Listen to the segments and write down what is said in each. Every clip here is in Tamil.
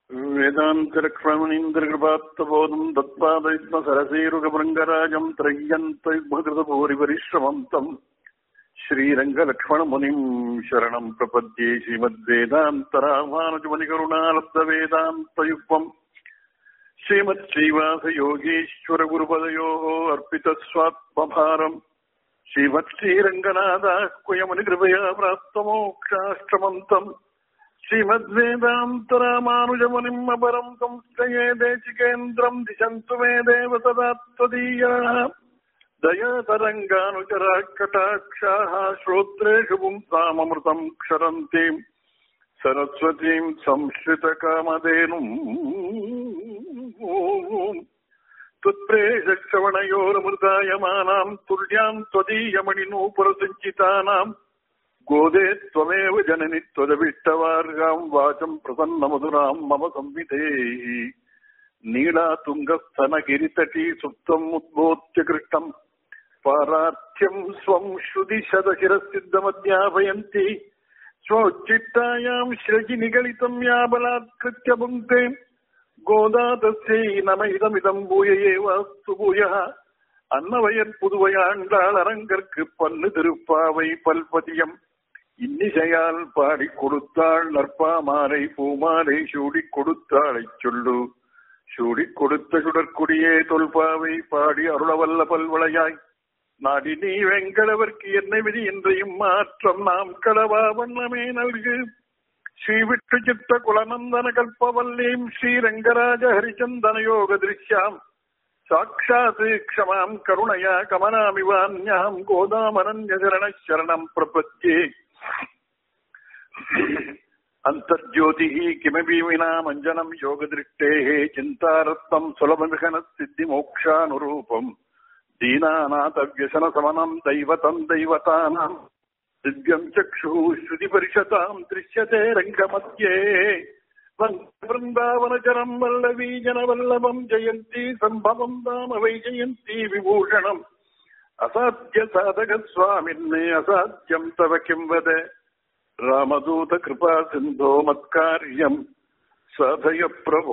वेदान्तरक्ष्मणीन्द्रकृपात्तबोधम् दत्पादयुग्मसरसेरुगभृङ्गराजम् त्रय्यन्तयुग्मकृतभूरिपरिश्रमम् तम् श्रीरङ्गलक्ष्मणमुनिम् शरणम् प्रपद्ये श्रीमद्वेदान्तरामानुजमुनिकरुणालब्धवेदान्तयुग्मम् श्रीमच्छ्रीवासयोगीश्वरगुरुपदयोः अर्पितस्वात्मभारम् श्रीमत्श्रीरङ्गनाथाह्वयमुनिकृपया प्राप्तमोक्षाश्रमन्तम् श्रीमद्वेदान्तरामानुजमुनिम् अपरम् संस्थये देशिकेन्द्रम् दिशन्तु मे देव सदा त्वदीयाः दयातरङ्गानुचराः कटाक्षाः श्रोत्रेषु पुंसाममृतम् क्षरन्तीम् सरस्वतीम् संश्रितकामधेनुम् त्वत्प्रेषक्षवणयोरमृतायमानाम् तुल्याम् त्वदीयमणिनूपुरसञ्चितानाम् गोदे त्वमेव जननि त्वदविष्टवार्गाम् वाचम् प्रसन्नमधुराम् मम संविधेहि नीलातुङ्गस्तनगिरितटी सुप्तम् उद्बोध्य कृष्णम् पारार्थ्यम् स्वम् श्रुतिशतशिरसिद्धमध्यापयन्ति स्वोच्चित्तायाम् श्रजि निगलितम् या बलात्कृत्य भुङ्क्ते गोदा तस्यै नम இதமிதம் பூய ஏவாஸ்து பூயः அன்னவயற் புதுவையாண்டாள் அரங்கற்கு பல்லு திருப்பாவை பல்பதியம் இன்னிசையால் பாடி கொடுத்தாள் நற்பாமாலை பூமாலை சூடிக் கொடுத்தாளைச் சொல்லு சூடிக் கொடுத்த சுடற்குடியே தொல்பாவை பாடி அருளவல்ல பல்வளையாய் நாடி நீ வெங்கடவர்க்கு என்ன விதி என்றையும் மாற்றம் நாம் கடவா வண்ணமே நல்கு ஸ்ரீ விட்டு சித்த குலநந்தன கல்பவல்லீம் ஸ்ரீரங்கராஜ ஹரிச்சந்தன யோக திருஷ்யாம் சாட்சாத் க்ஷமாம் கருணயா கமனாமிவான்யாம் கோதாமரண்யசரண சரணம் பிரபத்யே अन्तर्ज्योतिः किमपि विना मञ्जनम् योगदृष्टेः चिन्तारत्नम् सुलभमिहनः सिद्धिमोक्षानुरूपम् दीनानाथव्यसनसमनम् दैवतम् दैवतानाम् दिव्यम् चक्षुः श्रुतिपरिषताम् दृश्यते रङ्गमध्ये वृन्दावनचरम् वल्लवी जनवल्लभम् जयन्ती सम्भवम् दाम वै जयन्ती विभूषणम् असाध्य साधकस्वामिन्ने असाध्यम् तव किम् वद रामदूत कृपा सिन्धो मत्कार्यम् साधय प्रभो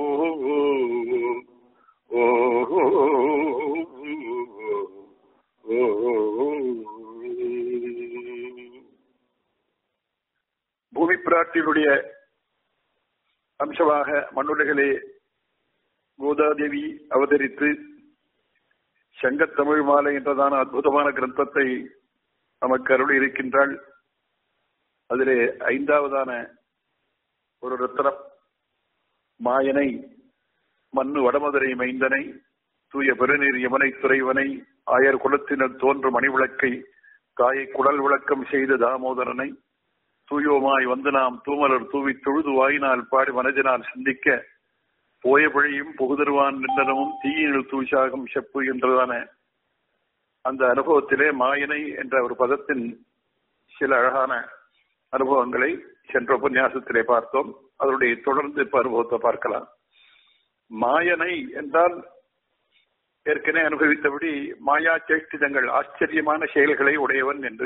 பூமி பிராட்டினுடைய அம்சமாக மண்ணுலகிலே கோதாதேவி அவதரித்து சங்கத்தமிழ் மாலை என்றதான அற்புதமான கிரந்தத்தை நமக்கு அருளி இருக்கின்றாள் அதிலே ஐந்தாவதான ஒரு ரத்தனம் மாயனை மண்ணு வடமதுரை மைந்தனை தூய பெருநீர் யமனை துறைவனை ஆயர் குலத்தினர் தோன்றும் மணிவிளக்கை தாயை குடல் விளக்கம் செய்த தாமோதரனை தூயோமாய் வந்து நாம் தூமலர் தூவி தொழுது வாயினால் பாடி மனதினால் சிந்திக்க போய பழியும் புகுதருவான் நின்றனமும் தீயினில் தூஷாகம் செப்பு என்றதான அந்த அனுபவத்திலே மாயனை என்ற ஒரு பதத்தின் சில அழகான அனுபவங்களை சென்ற உபன்யாசத்திலே பார்த்தோம் அதனுடைய தொடர்ந்து இப்ப அனுபவத்தை பார்க்கலாம் மாயனை என்றால் ஏற்கனவே அனுபவித்தபடி மாயா சேஷ்டிதங்கள் ஆச்சரியமான செயல்களை உடையவன் என்று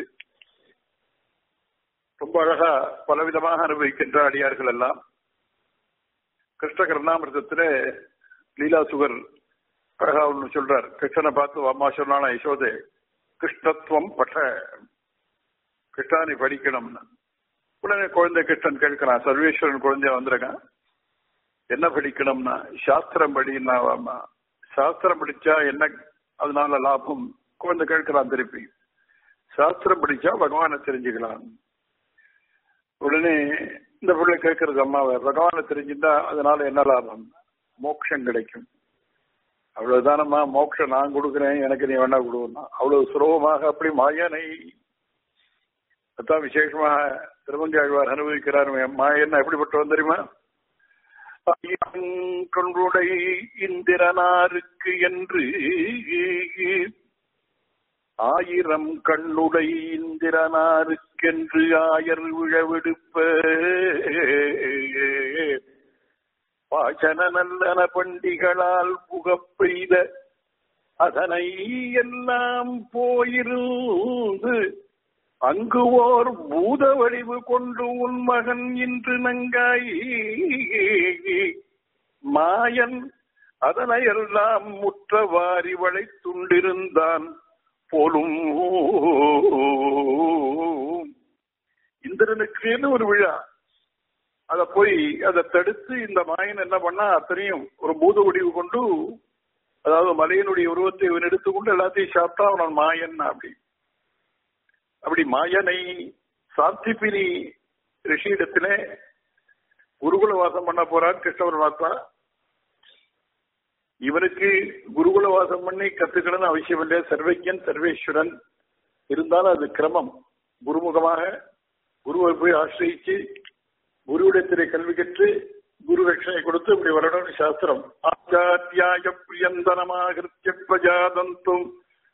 ரொம்ப அழகா பலவிதமாக அனுபவிக்கின்ற அடியார்கள் எல்லாம் கிருஷ்ண கருணாமிரதத்துல லீலாசுகர் அழகா ஒண்ணு சொல்றார் கிருஷ்ணனை பார்த்து அம்மா சொன்னாலும் யசோதே கிருஷ்ணத்துவம் பட்ட கிருஷ்ணானி படிக்கணும்னு உடனே குழந்தை கிருஷ்ணன் கேட்கிறான் சர்வேஸ்வரன் குழந்தைய வந்திருக்கான் என்ன படிக்கணும்னா சாஸ்திரம் படினா சாஸ்திரம் படிச்சா என்ன அதனால லாபம் குழந்தை கேட்கிறான் திருப்பி சாஸ்திரம் படிச்சா பகவானை தெரிஞ்சுக்கலாம் உடனே இந்த பிள்ளை கேட்கறது அம்மாவை பகவானை தெரிஞ்சுட்டா அதனால என்ன லாபம் மோட்சம் கிடைக்கும் அவ்வளவுதானம்மா மோட்சம் நான் கொடுக்குறேன் எனக்கு நீ வேணா கொடுக்கணும் அவ்வளவு சுலபமாக அப்படி மாயனை அதான் விசேஷமாக திருமங்காழ்வார் அனுபவிக்கிறார் மாயன் எப்படிப்பட்டவன் தெரியுமா கொன்றுடை இந்திரனாருக்கு என்று ஆயிரம் கண்ணுடை இந்திரனாருக்கென்று ஆயர் விழவெடுப்ப பாசன நல்லன பண்டிகளால் புகப்பெய்த அதனை எல்லாம் போயிருந்து அங்கு ஓர் பூத வடிவு கொண்டு உன் மகன் இன்று நங்காய் மாயன் அதனை எல்லாம் முற்ற வாரி வளைத்துண்டிருந்தான் போலும் இந்திரனுக்குன்னு ஒரு விழா அத போய் அதை தடுத்து இந்த மாயன் என்ன பண்ணா அத்தனையும் ஒரு பூத வடிவு கொண்டு அதாவது மலையனுடைய உருவத்தை இவன் எடுத்துக்கொண்டு எல்லாத்தையும் சாப்பிட்டா அவன் மாயன் அப்படி அப்படி மாயனை சாந்திபினி ரிஷியிடத்திலே குருகுல வாசம் பண்ண போறார் கிருஷ்ண பரமாத்மா இவனுக்கு குருகுல வாசம் பண்ணி கத்துக்கணும்னு அவசியம் இல்லை சர்வஜன் சர்வேஸ்வரன் இருந்தாலும் அது கிரமம் குருமுகமாக குருவை போய் ஆசிரியிச்சு குருவிடத்திலே கல்வி கற்று குரு ரட்சணை கொடுத்து இப்படி வரணும்னு சாஸ்திரம் ஆச்சாரியாய பிரியந்தனமாகிருத்திய பிரஜாதந்தும்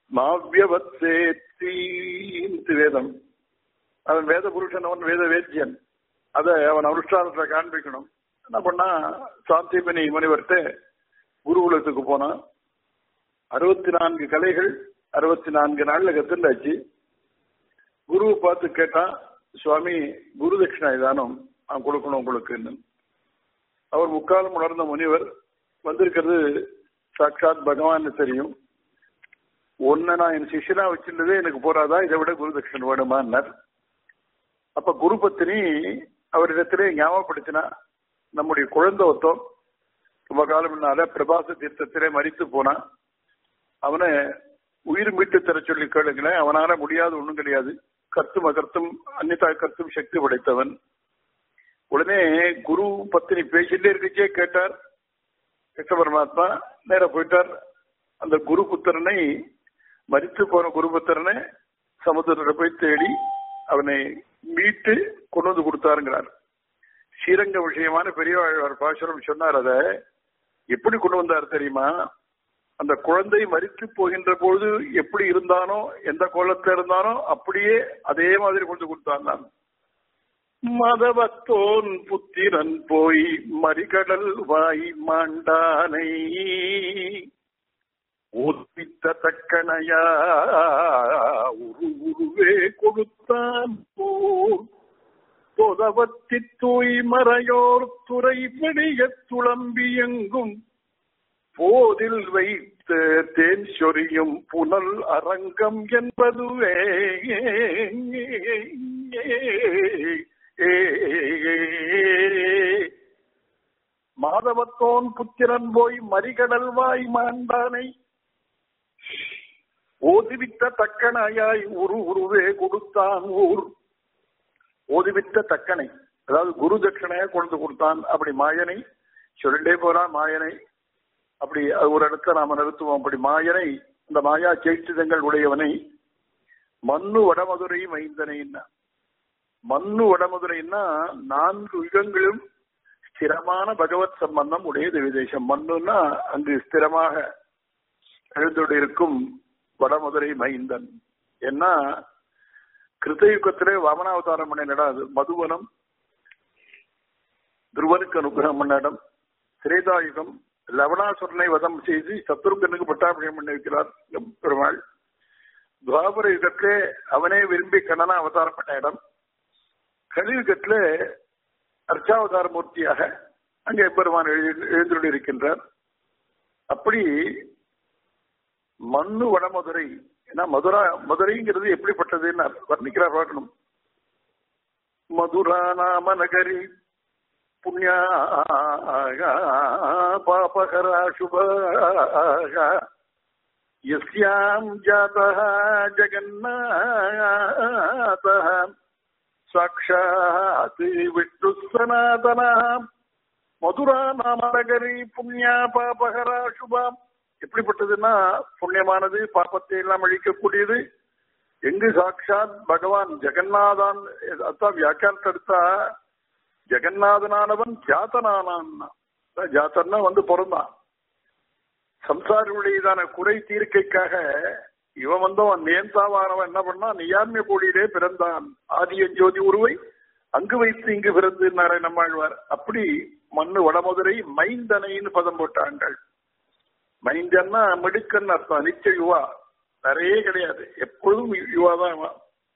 மாவியவத்தேத்தி வேதம் அவன் வேத புருஷன் அவன் வேத வேத்தியன் அதை அவன் அனுஷ்டானத்துல காண்பிக்கணும் என்ன பண்ணா சாந்திபனி முனிவர்கிட்ட குருகுலத்துக்கு போனான் அறுபத்தி நான்கு கலைகள் அறுபத்தி நான்கு நாள்ல கத்துண்டாச்சு குருவை பார்த்து கேட்டான் சுவாமி குரு தட்சிணா இதானம் நான் கொடுக்கணும் உங்களுக்குன்னு அவர் முக்காலம் உணர்ந்த முனிவர் வந்திருக்கிறது சாட்சாத் பகவான் தெரியும் ஒன்ன நான் என் சிஷ்யனா வச்சிருந்ததே எனக்கு போறாதா இதை விட குரு தட்சன் வேணுமான்னார் அப்ப குரு பத்தினி அவரிடத்திலே ஞாபகப்படுத்தினா நம்முடைய குழந்தை ஒருத்தம் ரொம்ப காலம் முன்னால பிரபாச தீர்த்தத்திலே மறித்து போனான் அவனை உயிர் மீட்டு தர சொல்லி கேளுங்களேன் அவனால முடியாது ஒண்ணும் கிடையாது கர்த்தும் அகர்த்தும் அன்னிதா கர்த்தும் சக்தி படைத்தவன் உடனே குரு பத்தினி பேசிட்டே இருக்கச்சே கேட்டார் கிருஷ்ண பரமாத்மா நேர போயிட்டார் அந்த குரு புத்திரனை மறித்து போன குரு புத்திரனை சமுத்திரத்தை போய் தேடி அவனை மீட்டு கொண்டு வந்து கொடுத்தாருங்கிறார் ஸ்ரீரங்க விஷயமான பெரிய பாசுரம் சொன்னார் அத எப்படி கொண்டு வந்தார் தெரியுமா அந்த குழந்தை மறித்து போகின்ற பொழுது எப்படி இருந்தானோ எந்த கோலத்துல இருந்தானோ அப்படியே அதே மாதிரி கொண்டு கொடுத்தான் நான் மதவத்தோன் புத்திரன் போய் மறிகடல் வாய் மாண்டானை ஒப்பித்த தக்கனையா உரு உருவே கொடுத்தான் போர் தொதவத்தி தூய் மறையோர் துறைபடிய துளம்பி எங்கும் போதில் வைத்த தேன் சொரியும் புனல் அரங்கம் என்பதுவே மாதவத்தோன் புத்திரன் போய் மறிகடல் வாய் மாண்டானை ஓதுவித்த தக்கனாயாய் உரு உருவே கொடுத்தான் ஊர் ஓதுவித்த தக்கனை அதாவது குரு தட்சணையா கொண்டு கொடுத்தான் அப்படி மாயனை சொல்லிட்டே போறான் மாயனை அப்படி ஒரு இடத்துல நாம நிறுத்துவோம் அப்படி மாயனை இந்த மாயா சேச்சிதங்கள் உடையவனை மண்ணு வடமதுரை மைந்தனைன்னா மண்ணு வடமதுரைன்னா நான்கு யுகங்களும் ஸ்திரமான பகவத் சம்பந்தம் உடைய திவிதேசம் மண்ணுன்னா அங்கு ஸ்திரமாக எழுந்தோடு இருக்கும் வடமதுரை மைந்தன் ஏன்னா கிருத்தயுகத்திலே வாமனாவதாரம் பண்ண இடம் அது மதுவனம் துருவனுக்கு அனுகிரகம் பண்ண இடம் திரேதாயுகம் லவணாசுரனை வதம் செய்து சத்ருகனுக்கு பட்டாபிஷேகம் பண்ணி வைக்கிறார் பெருமாள் துவாபர யுகத்திலே அவனே விரும்பி கண்ணனா அவதாரம் பண்ண இடம் கலியுகத்துல அர்ச்சாவதார மூர்த்தியாக அங்கே பெருமான் எழுந்துள்ளி இருக்கின்றார் அப்படி மண்ணு வடமதுரை ஏன்னா மதுரா மதுரைங்கிறது எப்படிப்பட்டதுன்னு வர்ணிக்கிறார் பார்க்கணும் மதுரா நாம நகரி புண்ணியா பாபகரா சுபாக यस्याम् जातः जगन्नाथः साक्षात् विष्णुः सनातनः மதுரா நாமநகரி புண்ணியா பாபகரா சுபாம் எப்படிப்பட்டதுன்னா புண்ணியமானது பாப்பத்தை எல்லாம் அழிக்கக்கூடியது எங்கு சாட்சாத் பகவான் ஜெகநாதான் அதான் வியாக்கியானத்தை எடுத்தா ஜெகநாதனானவன் ஜாத்தனானான் ஜாத்தன்னா வந்து பிறந்தான் சம்சாரியுடையதான குறை தீர்க்கைக்காக இவன் வந்தவன் நேந்தாவானவன் என்ன பண்ணா நியாமிய கோடியிலே பிறந்தான் ஆதிய ஜோதி உருவை அங்கு வைத்து இங்கு பிறந்து நம்மாழ்வார் அப்படி மண்ணு வடமதுரை மைந்தனைன்னு பதம் போட்டாங்கள் மைந்தன்னா மிடுக்கன் அர்த்தம் நிச்சய யுவா நிறைய கிடையாது எப்பொழுதும் யுவா தான்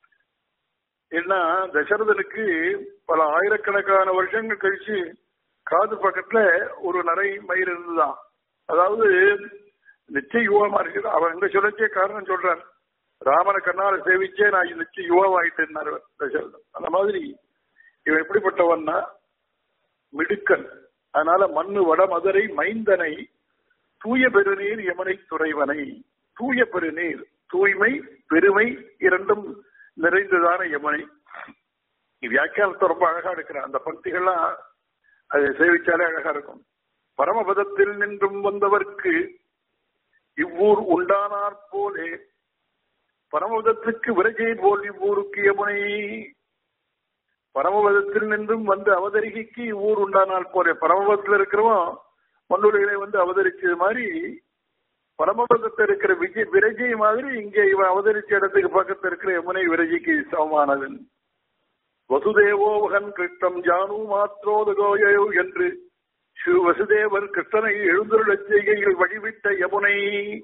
ஏன்னா தசரதனுக்கு பல ஆயிரக்கணக்கான வருஷங்கள் கழிச்சு காது பக்கத்துல ஒரு நரை மயிர் இருந்துதான் அதாவது நிச்சய யுவமா இருக்குது அவன் எங்க சொல்லச்சே காரணம் சொல்றான் ராமனை கண்ணால சேவிச்சே நான் நிச்சய யுவாவாயிட்டேன் அந்த மாதிரி இவன் எப்படிப்பட்டவன்னா மிடுக்கன் அதனால மண்ணு வடமதுரை மைந்தனை தூய பெருநீர் யமனை துறைவனை தூய பெருநீர் தூய்மை பெருமை இரண்டும் நிறைந்ததான யமனை வியாக்கியானத்தை ரொம்ப அழகா எடுக்கிறான் அந்த பக்திகள்லாம் அதை சேவிச்சாலே அழகா இருக்கும் பரமபதத்தில் நின்றும் வந்தவர்க்கு இவ்வூர் உண்டானார் போலே பரமபதத்துக்கு விரஜை போல் இவ்வூருக்கு யமுனை பரமபதத்தில் நின்றும் வந்து அவதரிகைக்கு இவ்வூர் உண்டானால் போலே பரமபதத்தில் இருக்கிறவன் மண்ணுரைகளை வந்து அவதரிச்சது மாதிரி பரமபதத்தில் இருக்கிற விஜய் விரஜை மாதிரி இங்கே இவன் அவதரிச்ச இடத்துக்கு பக்கத்தில் இருக்கிற யமுனை விரஜைக்கு சமமானது வசுதேவோவகன் கிருஷ்ணம் ஜானு மாத்ரோதகோயோ என்று ஸ்ரீ வசுதேவர் கிருஷ்ணனை எழுந்துருளச் செய்கையில் வழிவிட்ட யமுனை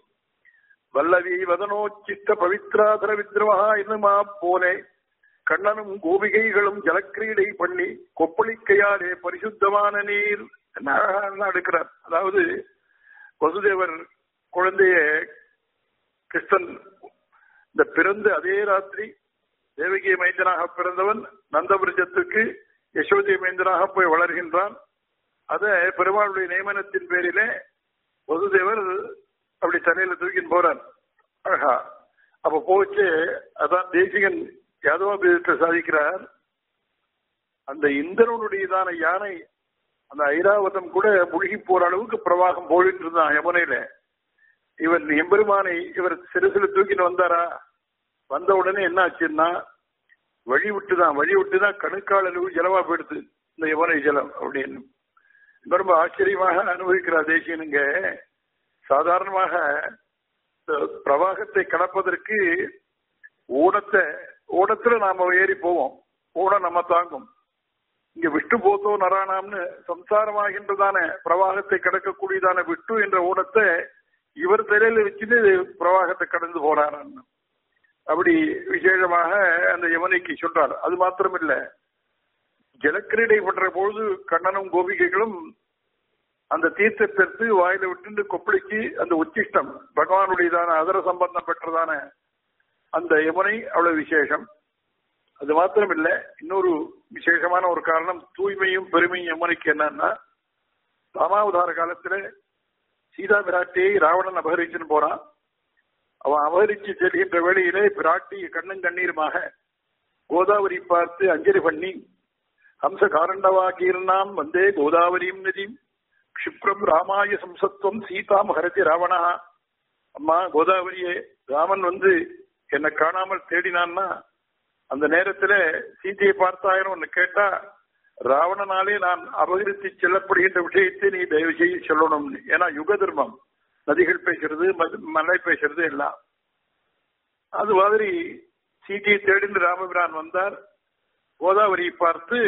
வல்லவி வதனோச்சித்த பவித்ராதர வித்ரமஹா என்னுமா போலே கண்ணனும் கோபிகைகளும் ஜலக்கிரீடை பண்ணி கொப்பளிக்கையாலே பரிசுத்தமான நீர் என்ன அழகா எடுக்கிறார் அதாவது வசுதேவர் குழந்தைய கிருஷ்ணன் இந்த பிறந்த அதே ராத்திரி தேவகி மைந்தனாக பிறந்தவன் நந்தபுரஜத்துக்கு யசோதை மைந்தனாக போய் வளர்கின்றான் அத பெருமாளுடைய நியமனத்தின் பேரிலே வசுதேவர் அப்படி தலையில தூக்கின்னு போறார் அழகா அப்ப போச்சு அதான் தேசிகன் யாதவாபீதத்தை சாதிக்கிறார் அந்த இந்திரனுடையதான யானை அந்த ஐராவதம் கூட முழுகி போற அளவுக்கு பிரவாகம் போயிட்டு இருந்தான் யமுனையில இவன் எம்பெருமானை இவர் சிறுசில தூக்கின்னு வந்தாரா வந்த உடனே என்ன ஆச்சுன்னா வழி விட்டுதான் வழி விட்டுதான் கணுக்கால் அளவு ஜலமா போயிடுது இந்த யமுனை ஜலம் அப்படின்னு ரொம்ப ஆச்சரியமாக அனுபவிக்கிறார் தேசியனுங்க சாதாரணமாக பிரவாகத்தை கடப்பதற்கு ஊடத்தை ஊடத்துல நாம ஏறி போவோம் ஊடம் நம்ம தாங்கும் இங்க விட்டு போத்தோ நரானாம்னு சம்சாரமாகின்றதான பிரவாகத்தை கடக்கக்கூடியதான விட்டு என்ற ஊடத்தை இவர் தலையில வச்சுட்டு பிரவாகத்தை கடந்து போறார் அப்படி விசேஷமாக அந்த யமனைக்கு சொல்றார் அது மாத்திரம் இல்ல ஜலக்கிரீடை பண்ற பொழுது கண்ணனும் கோபிகைகளும் அந்த தீர்த்தத்தை எடுத்து வாயில விட்டு கொப்பளிக்கு அந்த உச்சிஷ்டம் பகவானுடையதான அதர சம்பந்தம் பெற்றதான அந்த யமுனை அவ்வளவு விசேஷம் அது மாத்திரம் இல்ல இன்னொரு விசேஷமான ஒரு காரணம் தூய்மையும் பெருமையும் யமுனைக்கு என்னன்னா ராமாவதார காலத்துல சீதா பிராட்டியை ராவணன் அபகரிச்சுன்னு போறான் அவன் அபகரிச்சு செல்கின்ற வேளையிலே பிராட்டி கண்ணும் கண்ணீருமாக கோதாவரி பார்த்து அஞ்சலி பண்ணி ஹம்ச காரண்டவாகீர்ணாம் வந்தே கோதாவரியும் நதியும் க்ஷிப்ரம் ராமாய சம்சத்துவம் சீதாம் ஹரதி ராவணா அம்மா கோதாவரியே ராமன் வந்து என்னை காணாமல் தேடினான்னா அந்த நேரத்துல சீதையை பார்த்தாயிரம் ஒன்னு கேட்டா ராவணனாலே நான் அபகரித்து செல்லப்படுகின்ற விஷயத்தை நீ தயவு செய்து சொல்லணும் ஏன்னா யுக தர்மம் நதிகள் பேசுறது மலை பேசுறது எல்லாம் அது மாதிரி சீதையை தேடிந்து ராமபிரான் வந்தார் கோதாவரியை பார்த்து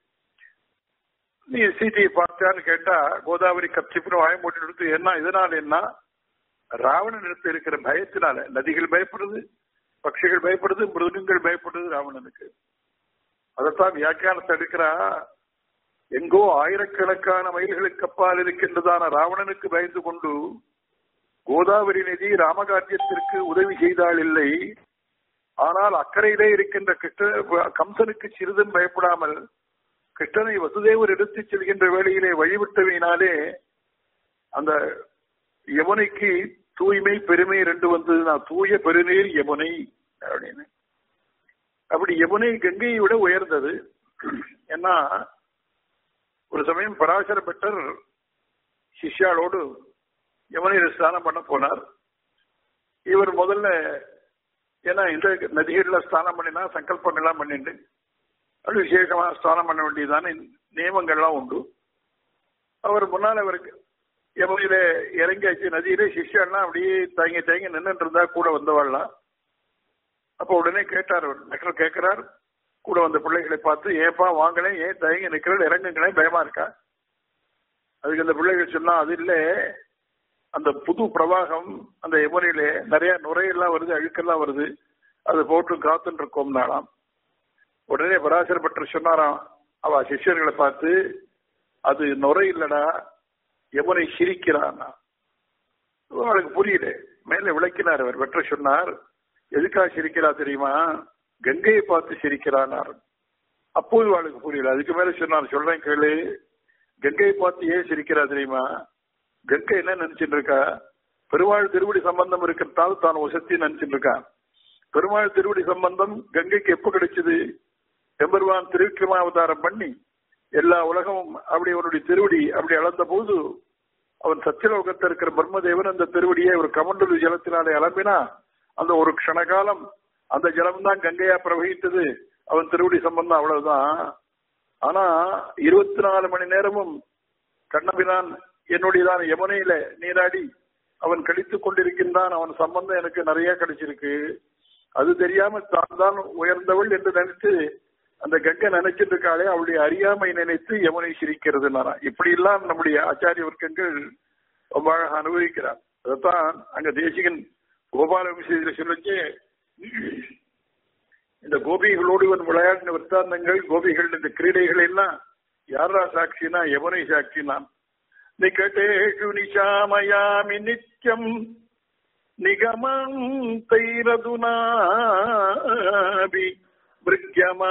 நீ சீதையை பார்த்தான்னு கேட்டா கோதாவரி கப்சிப்புன்னு வாய மூட்டி எடுத்து என்ன இதனால என்ன ராவணன் எடுத்து இருக்கிற பயத்தினால நதிகள் பயப்படுது பட்சிகள் பயப்படுது மிருகங்கள் பயப்படுது ராவணனுக்கு அதைத்தான் வியாக்கியானத்தை எடுக்கிறா எங்கோ ஆயிரக்கணக்கான மைல்களுக்கு அப்பால் இருக்கின்றதான ராவணனுக்கு பயந்து கொண்டு கோதாவரி நதி ராமகாரியத்திற்கு உதவி செய்தால் இல்லை ஆனால் அக்கறையிலே இருக்கின்ற கிருஷ்ண கம்சனுக்கு சிறிதும் பயப்படாமல் கிருஷ்ணனை வசுதேவர் எடுத்துச் செல்கின்ற வேளையிலே வழிவிட்டவையினாலே அந்த யமுனைக்கு தூய்மை பெருமை ரெண்டு வந்தது நான் தூய பெருநீர் யமுனை அப்படின்னு அப்படி யமுனை கங்கையை விட உயர்ந்தது ஏன்னா ஒரு சமயம் பராசர பட்டர் சிஷ்யாளோடு யமுனையில் ஸ்நானம் பண்ண போனார் இவர் முதல்ல ஏன்னா இந்த நதிகளில் ஸ்நானம் பண்ணினா சங்கல்பங்கள்லாம் பண்ணிட்டு அது விசேஷமா ஸ்நானம் பண்ண வேண்டியதான நியமங்கள்லாம் உண்டு அவர் முன்னால் அவருக்கு யமுனையில இறங்கியாச்சு நதியிலே சிஷ்யெல்லாம் அப்படியே தயங்கி தயங்கி நின்றுட்டு இருந்தா கூட வந்தவாள்லாம் அப்ப உடனே கேட்டார் அவர் டாக்டர் கேட்கிறார் கூட வந்த பிள்ளைகளை பார்த்து ஏப்பா வாங்கலே ஏன் தயங்கி நிற்கிறது இறங்குங்களே பயமா இருக்கா அதுக்கு அந்த பிள்ளைகள் சொன்னா அது இல்ல அந்த புது பிரவாகம் அந்த யமுனையில நிறைய நுரையெல்லாம் வருது அழுக்கெல்லாம் வருது அது போட்டு காத்துன்னு இருக்கோம் நாளாம் உடனே பராசர பட்டர் சொன்னாராம் அவ சிஷ்யர்களை பார்த்து அது நுரை இல்லடா யமுனை சிரிக்கிறான்னா அவளுக்கு புரியல மேல விளக்கினார் அவர் வெற்ற சொன்னார் எதுக்காக சிரிக்கிறா தெரியுமா கங்கையை பார்த்து சிரிக்கிறானார் அப்போது அவளுக்கு புரியல அதுக்கு மேல சொன்னார் சொல்றேன் கேளு கங்கையை பார்த்து ஏன் சிரிக்கிறா தெரியுமா கங்கை என்ன நினைச்சிட்டு இருக்கா பெருமாள் திருவடி சம்பந்தம் இருக்கிறதால தான் வசத்தி நினைச்சிட்டு இருக்கான் பெருமாள் திருவடி சம்பந்தம் கங்கைக்கு எப்ப கிடைச்சது எம்பெருமான் திருவிக்ரமாவதாரம் பண்ணி எல்லா உலகமும் அப்படி அவனுடைய திருவடி அப்படி அளந்த போது அவன் சத்தியலோகத்தில் இருக்கிற பிரம்மதேவன் அந்த திருவடியை ஒரு கமண்டலு ஜலத்தினாலே அலம்பினா அந்த ஒரு க்ஷணகாலம் அந்த ஜலம் தான் கங்கையா பிரவகித்தது அவன் திருவடி சம்பந்தம் அவ்வளவுதான் ஆனா இருபத்தி நாலு மணி நேரமும் கண்ணபிரான் என்னுடையதான யமுனையில நீராடி அவன் கழித்துக் கொண்டிருக்கின்றான் அவன் சம்பந்தம் எனக்கு நிறைய கிடைச்சிருக்கு அது தெரியாம தான் தான் உயர்ந்தவள் என்று நினைத்து அந்த கங்கை நினைச்சிட்டு இருக்காளே அவளுடைய அறியாமை நினைத்து யமுனை சிரிக்கிறது இப்படி எல்லாம் நம்முடைய ஆச்சாரிய வர்க்கங்கள் ரொம்ப அழகாக அனுபவிக்கிறார் அதைத்தான் அங்க தேசிகன் கோபால விஷயத்துல சொல்லிச்சு இந்த கோபிகளோடு இவன் விளையாடின விற்த்தாந்தங்கள் கோபிகள் இந்த கிரீடைகள் எல்லாம் யாரா சாட்சினா யமுனை சாட்சினா நிகடேஷு நிஷாமயாமி நித்யம் நிகமம் தைரதுனாபி மிருக்யமா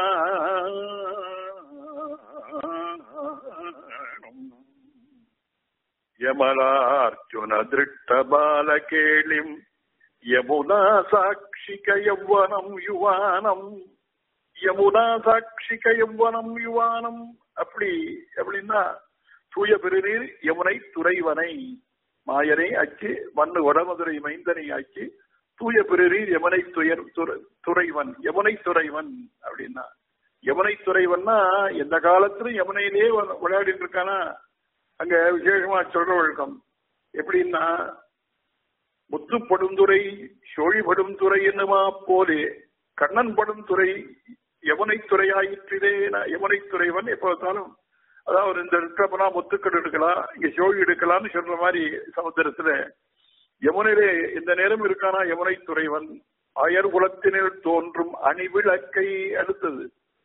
யமலார்ஜுன திருஷ்ட பாலகேளிம் யமுனா சாட்சிக யௌவனம் யுவானம் யமுனா சாட்சிக யௌவனம் யுவானம் அப்படி அப்படின்னா தூய பெருநீர் யமுனை துறைவனை மாயனை ஆச்சு மண்ணு வடமதுரை மைந்தனை ஆச்சு தூய பெருநீர் யமுனை துயர் துறைவன் யமுனை துறைவன் அப்படின்னா யமுனை துறைவன்னா எந்த காலத்திலும் யமுனையிலேயே விளையாடிட்டு இருக்கானா அங்க விசேஷமா சொல்ற வழக்கம் எப்படின்னா முத்துப்படும் துறை சோழிபடும் துறை என்னமா போலே கண்ணன் படும் துறை யமுனை துறையாயிற்றே யமுனை துறைவன் எப்ப பார்த்தாலும் அதாவது இந்த இருக்கிறப்பனா முத்துக்கள் எடுக்கலாம் இங்க சோழி எடுக்கலாம்னு சொல்ற மாதிரி சமுத்திரத்துல யமுனையிலே இந்த நேரம் இருக்கானா யமுனை துறைவன் ஆயர் குலத்தினில் தோன்றும் அணிவிளக்கை அடுத்தது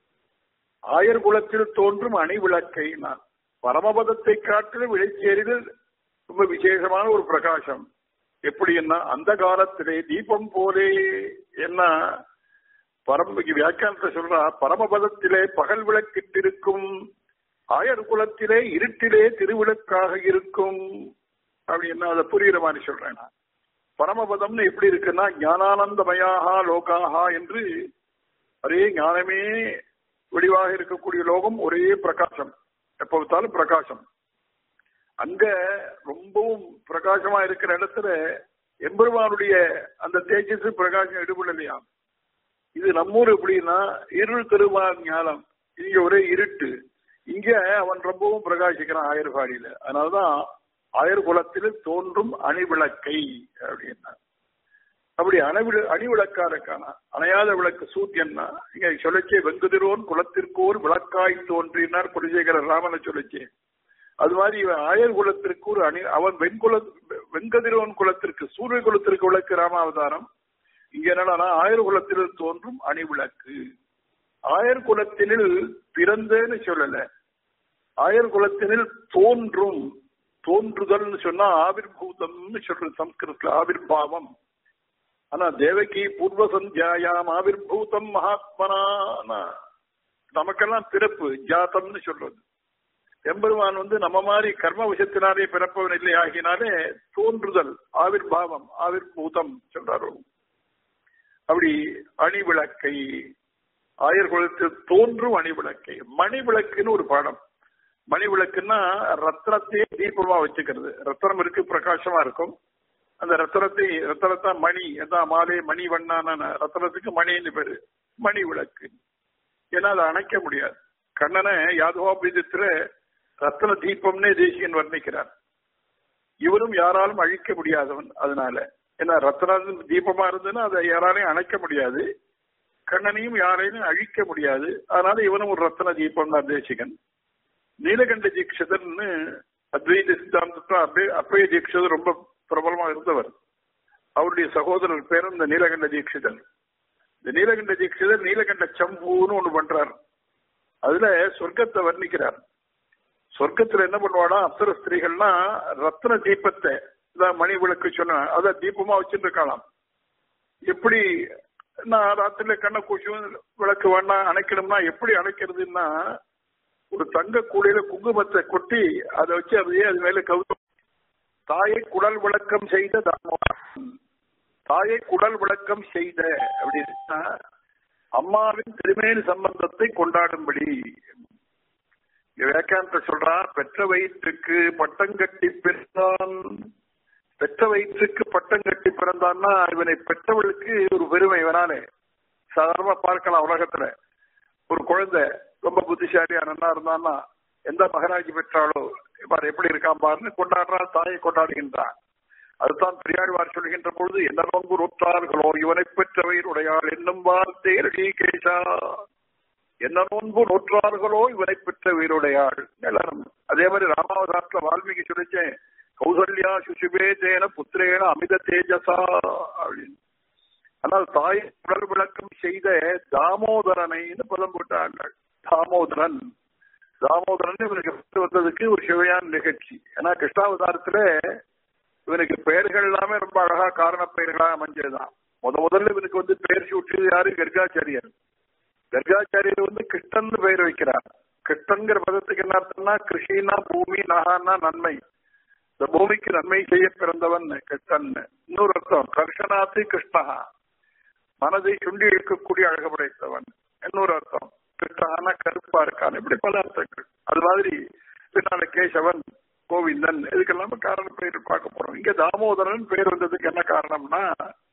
ஆயர் குலத்தில் தோன்றும் அணிவிளக்கை நான் பரமபதத்தை காட்டிலும் விளைச்சேரிகள் ரொம்ப விசேஷமான ஒரு பிரகாசம் எப்படி என்ன அந்த காலத்திலே தீபம் போலே என்ன பரம்பைக்கு வியாக்கியானத்தை சொல்றா பரமபதத்திலே பகல் விளக்கிட்டிருக்கும் ஆயர் குலத்திலே இருட்டிலே திருவிளக்காக இருக்கும் அப்படின்னா அதை புரியுற மாதிரி சொல்றேன் நான் பரமபதம்னு எப்படி இருக்குன்னா ஞானானந்தமயாகா லோகாகா என்று ஒரே ஞானமே வடிவாக இருக்கக்கூடிய லோகம் ஒரே பிரகாசம் எப்ப பார்த்தாலும் பிரகாசம் அங்க ரொம்பவும் பிரகாசமா இருக்கிற இடத்துல எம்பெருமானுடைய அந்த தேஜஸ் பிரகாசம் எடுபடலையா இது நம்மூர் எப்படின்னா இருள் திருவார் ஞானம் இங்க ஒரே இருட்டு இங்க அவன் ரொம்பவும் பிரகாசிக்கிறான் ஆயர்பாடியில அதனாலதான் ஆயர் குலத்தில் தோன்றும் அணிவிளக்கை அப்படின்னா அப்படி அணவிழ அணிவிளக்கா இருக்கானா அணையாத விளக்கு சூத்தியன்னா இங்க சொல்லச்சே வெங்குதிரோன் குலத்திற்கோர் விளக்காய் தோன்றினார் குலசேகர ராமனை சொல்லச்சே அது மாதிரி இவன் ஆயர் குலத்திற்கு ஒரு அணி அவன் வெண்குல வெங்கதிரோன் குலத்திற்கு சூரிய குலத்திற்கு விளக்கு ராமாவதாரம் இங்க என்னன்னா ஆயர் குலத்தில் தோன்றும் அணிவிளக்கு ஆயர் குலத்தினில் பிறந்தேன்னு சொல்லல ஆயர் குலத்தினில் தோன்றும் தோன்றுதல்னு சொன்னா ஆவிர்பூதம்னு சொல்றது சம்ஸ்கிருதத்துல ஆவிர்பாவம் ஆனா தேவகி பூர்வ சந்தியாயாம் ஆவிர்பூதம் மகாத்மனா நமக்கெல்லாம் பிறப்பு ஜாத்தம்னு சொல்றது எம்பெருமான் வந்து நம்ம மாதிரி கர்ம விஷயத்தினாலே பிறப்பவன் இல்லை ஆகினாலே தோன்றுதல் ஆவிர்பாவம் ஆவிர்பூதம் சொல்றாரு அப்படி அணிவிளக்கை ஆயர் குலத்தில் தோன்றும் அணிவிளக்கை மணிவிளக்குன்னு ஒரு பாடம் மணிவிளக்குன்னா ரத்னத்தையே தீபமா வச்சுக்கிறது ரத்னம் இருக்கு பிரகாசமா இருக்கும் அந்த ரத்தனத்தை ரத்தனத்தா மணி எதான் மாலை மணி வண்ணான ரத்தனத்துக்கு மணின்னு பேரு மணி விளக்கு ஏன்னா அதை அணைக்க முடியாது கண்ணனை யாதவாபீதத்துல ரத்தன தீபம்னே தேசியன் வர்ணிக்கிறார் இவரும் யாராலும் அழிக்க முடியாதவன் அதனால ஏன்னா ரத்தன தீபமா இருந்ததுன்னா அதை யாராலையும் அணைக்க முடியாது கண்ணனையும் யாரையும் அழிக்க முடியாது அதனால இவனும் ஒரு ரத்தன தீபம் தான் தேசிகன் நீலகண்ட தீட்சிதர்னு அத்வைத சித்தாந்தத்தை அப்பே அப்பய தீட்சிதர் ரொம்ப பிரபலமா இருந்தவர் அவருடைய சகோதரர் பேரும் இந்த நீலகண்ட தீட்சிதர் இந்த நீலகண்ட தீட்சிதர் நீலகண்ட சம்பூன்னு ஒண்ணு பண்றார் அதுல சொர்க்கத்தை வர்ணிக்கிறார் சொர்க்கத்துல என்ன பண்ணுவானா அப்சர ஸ்திரீகள்லாம் ரத்ன தீபத்தை இதான் மணி விளக்கு சொன்ன அத தீபமா வச்சுட்டு இருக்கலாம் எப்படி நான் ராத்திரில கண்ணை கூச்சும் விளக்கு வேணா அணைக்கணும்னா எப்படி அணைக்கிறதுன்னா ஒரு தங்க கூடையில குங்குமத்தை கொட்டி அதை வச்சு அதையே அது மேல கவுத்து தாயை குடல் விளக்கம் செய்த தாமோதரன் தாயை குடல் விளக்கம் செய்த அப்படின்னா அம்மாவின் திருமேனி சம்பந்தத்தை கொண்டாடும்படி விவேகாந்த சொல்றான் பெற்ற வயிற்றுக்கு பட்டம் கட்டி பிறந்தான் பெற்ற வயிற்றுக்கு பட்டம் கட்டி பிறந்தான்னா இவனை பெற்றவளுக்கு ஒரு பெருமை இவனாலே சாதாரணமா பார்க்கலாம் உலகத்துல ஒரு குழந்தை ரொம்ப புத்திசாலியா நல்லா இருந்தான்னா எந்த மகராஜி பெற்றாலோ இவர் எப்படி இருக்கான் பாருன்னு கொண்டாடுறான் தாயை கொண்டாடுகின்றான் அதுதான் பெரியாழ்வார் சொல்கின்ற பொழுது என்ன நோன்பு நூற்றார்களோ இவனை பெற்றவர் உடையாள் என்னும் வார்த்தை கேஷா என்ன நோன்பு நூற்றார்களோ இவனை பெற்ற வீருடையாள் எல்லாரும் அதே மாதிரி ராமாவதாரத்துல வால்மீகி சொல்லிச்சேன் கௌசல்யா சுசுபே தேன புத்திரேன அமித தேஜசா அப்படின்னு ஆனால் தாய் உடல் விளக்கம் செய்த தாமோதரனைன்னு பதம் போட்டார்கள் தாமோதரன் தாமோதரன் இவனுக்கு வந்ததுக்கு ஒரு சிவையான நிகழ்ச்சி ஏன்னா கிருஷ்ணாவதாரத்துல இவனுக்கு பெயர்கள் எல்லாமே ரொம்ப அழகா காரண பெயர்களா அமைஞ்சதுதான் முத முதல்ல இவனுக்கு வந்து பெயர் சூட்டியது யாரு கர்காச்சாரியர் கர்காச்சாரியர் வந்து கிருஷ்ணன் பெயர் வைக்கிறார் கிருஷ்ணன்கிற பதத்துக்கு என்ன அர்த்தம்னா கிருஷினா பூமி நகான்னா நன்மை இந்த பூமிக்கு நன்மை செய்ய பிறந்தவன் கிருஷ்ணன் இன்னொரு அர்த்தம் கர்ஷனாத்து கிருஷ்ணா மனதை சுண்டி இழுக்கக்கூடிய அழகு படைத்தவன் இன்னொரு அர்த்தம் கிருஷ்ணான கருப்பா இருக்கான் இப்படி பல அர்த்தங்கள் அது மாதிரி பின்னால கேசவன் கோவிந்தன் இதுக்கெல்லாமே காரணம் பெயர் பார்க்க போறோம் இங்க தாமோதரன் பெயர் வந்ததுக்கு என்ன காரணம்னா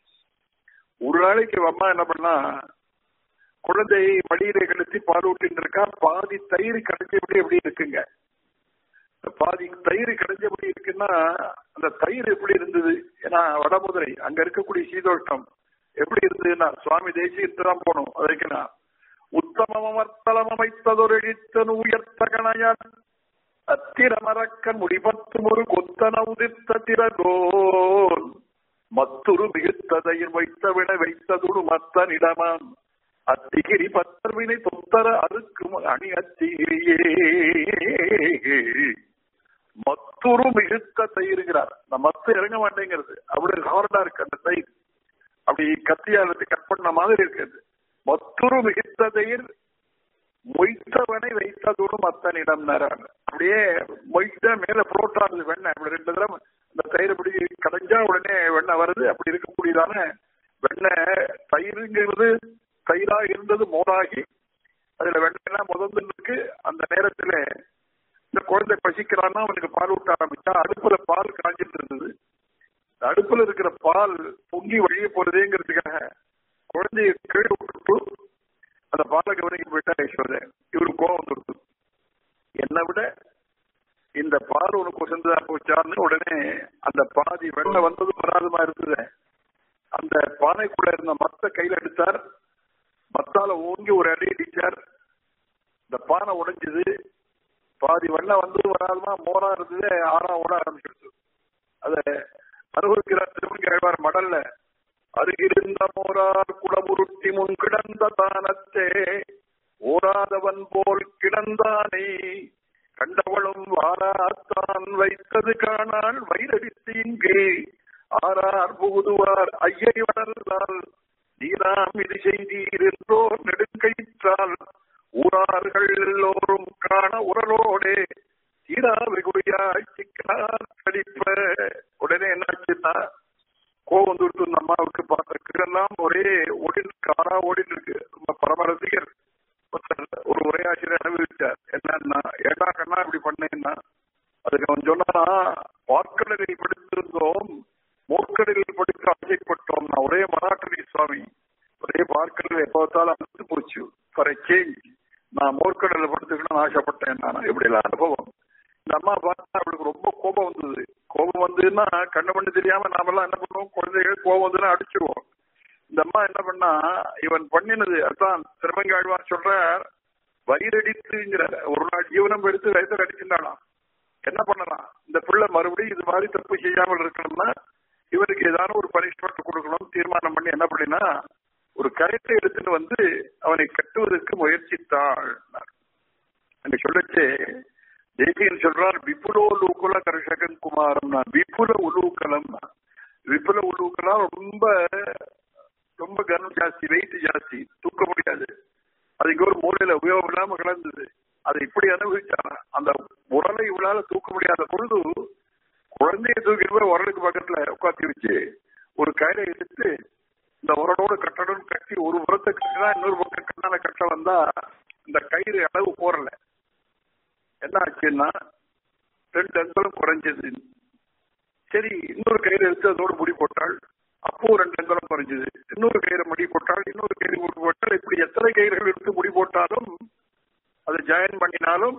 ஒரு நாளைக்கு அம்மா என்ன பண்ணா குழந்தையை மடியில கழித்து பால் ஊட்டின்னு இருக்கா பாதி தயிர் கடைஞ்சபடி எப்படி இருக்குங்க பாதி தயிர் கடைஞ்சபடி இருக்குன்னா அந்த தயிர் எப்படி இருந்தது ஏன்னா வடமுதிரை அங்க இருக்கக்கூடிய சீதோஷ்டம் எப்படி இருந்ததுன்னா சுவாமி தேசியத்து தான் போகணும் அதுக்குன்னா உத்தமமர்த்தலம் அமைத்ததொரு இழித்தன் உயர்த்த கணையான் அத்திரமரக்கன் முடிபத்து ஒரு கொத்தன உதிர்த்த திரகோன் மத்துரு மிகுத்ததையில் வைத்தவிட வைத்ததுடு மத்தனிடமாம் அத்திகிரி பத்தர்வினை தொத்தர அறுக்கும் அணி அத்திகிரியே மத்துரு மிகுத்த தயிருங்கிறார் அந்த மத்து இறங்க மாட்டேங்கிறது அவ்வளவு ஹார்டா இருக்கு அந்த தயிர் அப்படி கத்தியால் கட் பண்ண மாதிரி இருக்குது மத்துரு மிகுத்த தயிர் மொய்த்தவனை வைத்ததோடு மத்தனிடம் நேரம் அப்படியே மொய்த்த மேல புரோட்டானது வெண்ணெய் அப்படி ரெண்டு தடவை இந்த தயிர் அப்படி கடைஞ்சா உடனே வெண்ணெய் வருது அப்படி இருக்கக்கூடியதான வெண்ணெய் தயிருங்கிறது தயிரா இருந்தது மோராகி அதுல வெண்ணெய்லாம் முதந்து இருக்கு அந்த நேரத்துல இந்த குழந்தை பசிக்கிறான்னா அவனுக்கு பால் ஊட்ட ஆரம்பிச்சா அடுப்புல பால் காஞ்சிட்டு இருந்தது அடுப்புல இருக்கிற பால் பொங்கி வழிய போறதேங்கிறதுக்காக குழந்தைய கீழே விட்டுட்டு அந்த பாலை கவனிக்க போயிட்டா யசோதை இவரு கோவம் வந்துடுது என்னை விட இந்த பால் உனக்கு உசந்ததா போச்சான்னு உடனே அந்த பாதி வெள்ளை வந்ததும் வராதுமா இருந்தது அந்த பானைக்குள்ள இருந்த மத்த கையில எடுத்தார் மத்தால ஓங்கி ஒரு அடி அடிச்சார் இந்த பானை உடைஞ்சது பாதி வெள்ளம் வந்தது வராதுமா மோரா இருந்தது ஆறா ஓட ஆரம்பிச்சிருச்சு அத அனுபவிக்கிறார் திருமங்கழ்வார் மடல்ல அருகிருந்த மோரார் குளமுருட்டி முன் கிடந்த தானத்தே ஓராதவன் போல் கிடந்தானே கண்டவளும் வாராத்தான் வைத்தது காணால் வயிறடித்து இங்கே ஆறார் புகுதுவார் ஐயை வளர்ந்தால் நீராம் இது செய்தீர் என்றோர் நெடுங்கயிற்றால் ஊரார்கள் எல்லோரும் காண உரலோடே தீராவிகுடியாய் சிக்கனார் கடிப்ப உடனே என்னாச்சுன்னா கோவம் வந்துட்டு இந்த அம்மாவுக்கு பார்த்த எல்லாம் ஒரே ஓடிட்டு காரா ஓடிட்டு இருக்கு ரொம்ப பரமரசிகர் ஒரு உரையாசிரியர் அனுபவிச்சார் என்னன்னா ஏடா கண்ணா இப்படி பண்ணேன்னா அதுக்கு அவன் சொன்னா பார்க்கடலில் படுத்திருந்தோம் மூர்க்கடலில் படுக்க ஆசைப்பட்டோம் நான் ஒரே மராட்டரி சுவாமி ஒரே பார்க்கடல் எப்ப பார்த்தாலும் அழுத்து போச்சு ஃபார் சேஞ்ச் நான் மூர்க்கடலில் படுத்துக்கணும்னு ஆசைப்பட்டேன் நான் இப்படி எல்லாம் அனுபவம் இந்த அம்மா பார்த்தா அவளுக்கு ரொம்ப கோபம் வந்தது கோபம் வந்ததுன்னா கண்ணு பண்ணு தெரியாம நாமெல்லாம் என்ன பண்ணுவோம் குழந்தைகள் கோபம் வந்ததுன்னா அடிச்சிருவோம் இந்த அம்மா என்ன பண்ணா இவன் பண்ணினது அதான் திருமங்காழ்வார் சொல்ற வயிறடித்துங்கிற ஒரு நாள் ஜீவனம் எடுத்து வயிற்று அடிச்சிருந்தாலாம் என்ன பண்ணலாம் இந்த பிள்ளை மறுபடியும் இது மாதிரி தப்பு செய்யாமல் இருக்கணும்னா இவருக்கு ஏதாவது ஒரு பனிஷ்மெண்ட் கொடுக்கணும் தீர்மானம் பண்ணி என்ன பண்ணினா ஒரு கரைத்தை எடுத்துட்டு வந்து அவனை கட்டுவதற்கு முயற்சித்தாள் அங்க சொல்லச்சு தேசியன் சொல்றார் விபுல உலூக்குல கர்ஷகன் குமாரம் விபுல உலூக்கலம் விபுல உலூக்கலம் ரொம்ப ரொம்ப கனம் ஜாஸ்தி வெயிட் ஜாஸ்தி தூக்க முடியாது அது இங்க ஒரு மூலையில உபயோகம் இல்லாம கிடந்தது அதை இப்படி அனுபவிச்சாங்க அந்த உரலை இவளால தூக்க முடியாத பொழுது குழந்தைய தூக்கிட்டு போய் உரலுக்கு பக்கத்துல உட்காந்து வச்சு ஒரு கயிறை எடுத்து இந்த உரலோடு கட்டணும் கட்டி ஒரு புறத்தை கட்டினா இன்னொரு பக்கம் கண்ணால கட்ட வந்தா இந்த கயிறு அளவு போறல என்ன ஆச்சுன்னா ரெண்டு அங்குலம் குறைஞ்சது சரி இன்னொரு கயிறு எடுத்து அதோடு முடி போட்டாள் அப்போ ரெண்டு அங்குலம் குறைஞ்சது இன்னொரு கயிறு முடி போட்டால் இன்னொரு கயிறு முடி போட்டால் இப்படி எத்தனை கயிறுகள் எடுத்து முடி போட்டாலும் அதை ஜாயின் பண்ணினாலும்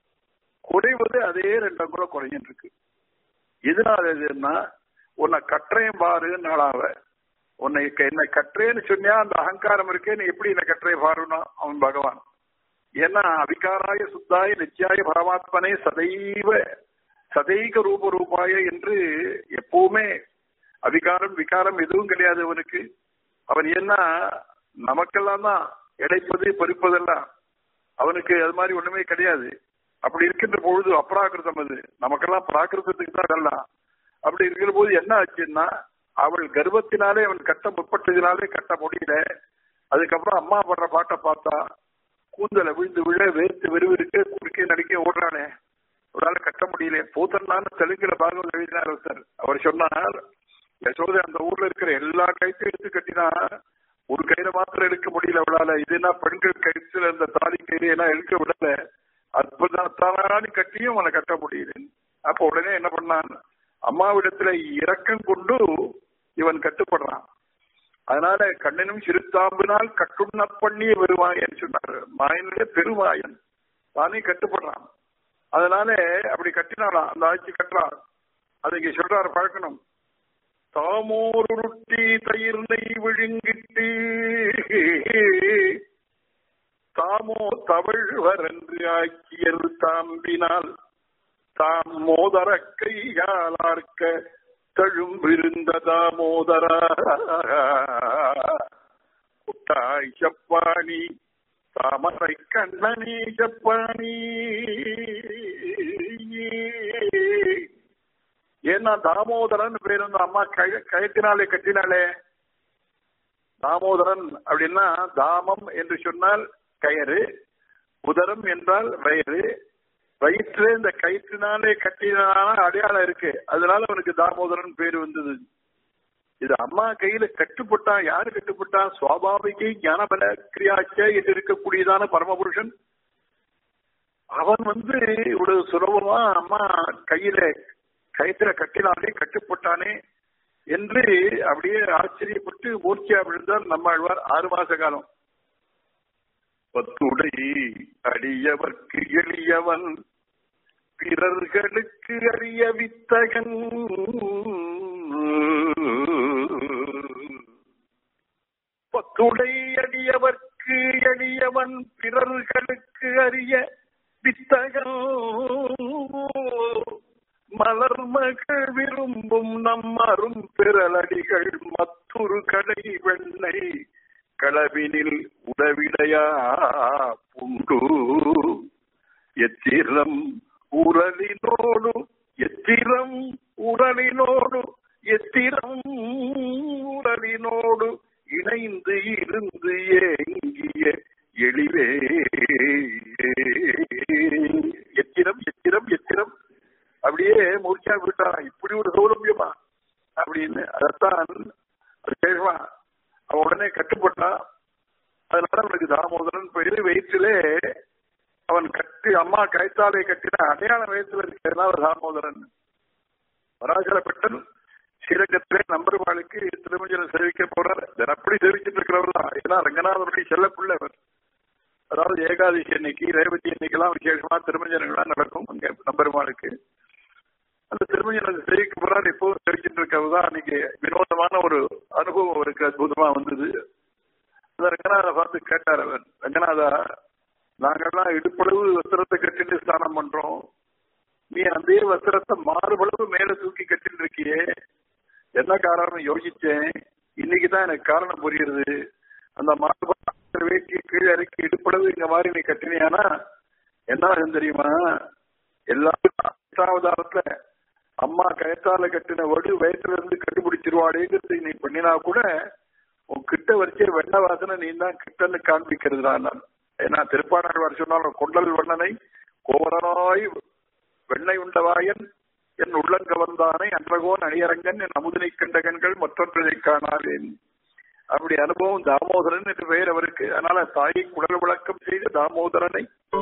குறைவது அதே ரெண்டு அங்குலம் குறைஞ்சிட்டு இருக்கு எதனால இதுன்னா உன்னை கட்டுறையும் பாரு நாளாவ உன்னை என்னை கட்டுறேன்னு சொன்னியா அந்த அகங்காரம் இருக்கே நீ எப்படி என்னை கட்டுறை பாருன்னா அவன் பகவான் ஏன்னா அவிகாராய சுத்தாய நித்யாய பரமாத்மனே சதைவ சதைக ரூப ரூபாய என்று எப்பவுமே அவிகாரம் விகாரம் எதுவும் கிடையாது அவனுக்கு அவன் என்ன நமக்கெல்லாம் தான் இடைப்பது பறிப்பதெல்லாம் அவனுக்கு அது மாதிரி ஒண்ணுமே கிடையாது அப்படி இருக்கின்ற பொழுது அப்ராகிருதம் அது நமக்கெல்லாம் பிராகிருதத்துக்கு தான் அதெல்லாம் அப்படி இருக்கிற போது என்ன ஆச்சுன்னா அவள் கர்ப்பத்தினாலே அவன் கட்ட முற்பட்டதினாலே கட்ட முடியல அதுக்கப்புறம் அம்மா படுற பாட்டை பார்த்தா கூந்தல விழுந்து விழ வேர்த்து வெறுவிருக்கு குறுக்கே நடிக்க ஓடுறானே அவரால் கட்ட முடியல பூத்தன்னான்னு தெலுங்குல பாகவத் எழுதினார் ஒருத்தர் அவர் சொன்னார் யசோதை அந்த ஊர்ல இருக்கிற எல்லா கைத்தையும் எடுத்து கட்டினா ஒரு கயிறை மாத்திரம் எடுக்க முடியல அவளால இதுனா பெண்கள் கயிற்றுல இந்த தாலி கயிறு எல்லாம் எடுக்க விடல அற்புதத்தானு கட்டியும் அவனை கட்ட முடியல அப்ப உடனே என்ன பண்ணான் அம்மாவிடத்துல இரக்கம் கொண்டு இவன் கட்டுப்படுறான் அதனால கண்ணனும் சிறுத்தாம்பினால் கட்டுண்ண பண்ணிய வருவாயன்னு சொன்னார் மாயனுடைய பெருமாயன் தானே கட்டுப்படுறான் அதனால அப்படி கட்டினாலாம் அந்த ஆட்சி கட்டுறான் அது இங்க சொல்றாரு பழக்கணும் தாமோருட்டி தயிர் நெய் விழுங்கிட்டு தாமோ தவழ் வரன்று ஆக்கியர் தாம்பினால் தாம் மோதர கையாளார்க்க தழும்பிருந்த தாமோதரா குட்டாய் செப்பாணி தாமரை கண்ணனே செப்பாணி ஏன்னா தாமோதரன் பேர் அந்த அம்மா கயத்தினாலே கட்டினாலே தாமோதரன் அப்படின்னா தாமம் என்று சொன்னால் கயறு உதரம் என்றால் வயிறு வயிற்று இந்த கயிற்றினாலே கட்டினால அடையாளம் இருக்கு அதனால அவனுக்கு தாமோதரன் பேர் வந்தது இது அம்மா கையில கட்டுப்பட்டான் யாரு கட்டுப்பட்டான் சுவாபாவிகை ஞானபல கிரியாச்ச என்று இருக்கக்கூடியதான பரமபுருஷன் அவன் வந்து இவ்வளவு சுலபமா அம்மா கையில கயிற்றுல கட்டினாலே கட்டுப்பட்டானே என்று அப்படியே ஆச்சரியப்பட்டு மூர்ச்சியா விழுந்தார் நம்மாழ்வார் ஆறு மாச காலம் பத்துடை அடியவர்க்கு எளியவன் பிறர்களுக்கு அறிய வித்தகன் பத்துடை அடியவர்க்கு எளியவன் பிறர்களுக்கு அறிய வித்தகன் மலர் மகள் விரும்பும் நம்மரும் பிறலடிகள் மற்றொரு கடை வெண்ணை களவினில் உடவிடையா புண்டு எத்திரம் உரலினோடு எத்திரம் உரலினோடு எத்திரம் உரலினோடு இணைந்து இருந்து ஏங்கிய எளிவே எத்திரம் எத்திரம் எத்திரம் அப்படியே மூர்ச்சா விட்டான் இப்படி ஒரு சௌலபியமா அப்படின்னு அதைத்தான் கேள்வா அவன் உடனே கட்டுப்பட்டான் அதனால அவனுக்கு தாமோதரன் பெரிய வயிற்றிலே அவன் கட்டி அம்மா கைத்தாலை கட்டின அடையாள வயசுல இருக்கிறதுனால தாமோதரன் பராசரப்பட்டன் ஸ்ரீரங்கத்திலே நம்பருமாளுக்கு திருமஞ்சனம் சேவிக்க போறார் அப்படி சேவிச்சுட்டு இருக்கிறவர் தான் ஏன்னா ரங்கநாதனுடைய செல்ல பிள்ளைவர் அதாவது ஏகாதசி அன்னைக்கு ரேவதி அன்னைக்கெல்லாம் விசேஷமா திருமஞ்சனங்கள்லாம் நடக்கும் அங்க நம்பருமாளுக்கு அந்த திருமஞ்சனம் சேவிக்க போறாரு எப்போதும் சேவிச்சுட்டு இருக்கிறது தான் அன்னைக்கு வினோதமான ஒரு அனுபவம் அவருக்கு அற்புதமா வந்தது அந்த ரங்கநாத பார்த்து கேட்டார் அவர் ரங்கநாதா நாங்கெல்லாம் இடுப்பளவு வஸ்திரத்தை கட்டிட்டு ஸ்நானம் பண்றோம் நீ அதே வஸ்திரத்தை மாறுபளவு மேல தூக்கி கட்டிட்டு இருக்கியே என்ன காரணம் யோசிச்சேன் இன்னைக்குதான் எனக்கு காரணம் புரியுது அந்த மாறுபட்ட வேட்டி கீழே இறக்கி இடுப்பளவு இந்த மாதிரி நீ கட்டினியானா என்ன ஆகும் தெரியுமா எல்லா அம்மா கயத்தால கட்டின வடு வயசுல இருந்து கண்டுபிடிச்சிருவாடேங்கிறது நீ பண்ணினா கூட உன் கிட்ட வச்சே வெண்ண வாசனை நீ தான் கிட்டன்னு காண்பிக்கிறது தான் ஏன்னா திருப்பாணர் சொன்னாலும் கொண்டல் வண்ணனை கோவரனாய் வெண்ணை உண்டவாயன் என் உள்ளங்க வந்தானை அன்றகோன் அணியரங்கன் என் அமுதனை கண்ட கண்கள் மற்றொன்றதை காணாவேன் அப்படி அனுபவம் தாமோதரன் என்று பெயர் அவருக்கு அதனால தாயை குடல் விளக்கம் செய்த தாமோதரனை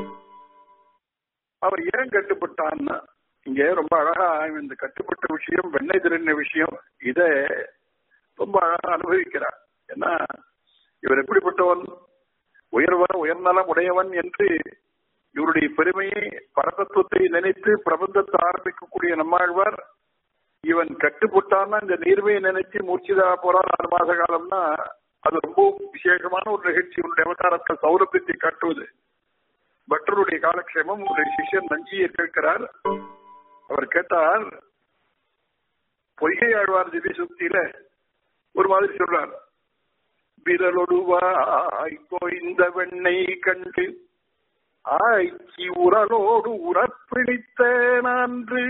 அவர் ஏன் கட்டுப்பட்டான்னா இங்க ரொம்ப அழகா இந்த கட்டுப்பட்ட விஷயம் வெண்ணெய் திருண்ண விஷயம் இத ரொம்ப அழகா அனுபவிக்கிறார் ஏன்னா இவர் எப்படிப்பட்டவன் உயர்வன உயர்நலம் உடையவன் என்று இவருடைய பெருமையை பரதத்துவத்தை நினைத்து பிரபந்தத்தை ஆரம்பிக்கக்கூடிய நம்மாழ்வார் இவன் கட்டுப்பட்டான்னா இந்த நீர்மையை நினைச்சு மூச்சுதா போறான் ஆறு மாச காலம்னா அது ரொம்ப விசேஷமான ஒரு நிகழ்ச்சி இவருடைய அவதாரத்தை சௌரபியத்தை காட்டுவது பட்டருடைய காலக்ஷேமம் ஒரு சிஷ்யன் நஞ்சியை கேட்கிறார் அவர் கேட்டார் பொய்கை ஆழ்வார் திவ்ய சுத்தியில ஒரு மாதிரி சொல்றார் விரலொடுவாய் இந்த வெண்ணெய் கண்டு ஆய்ச்சி உரலோடு உரப்பிடித்த நன்று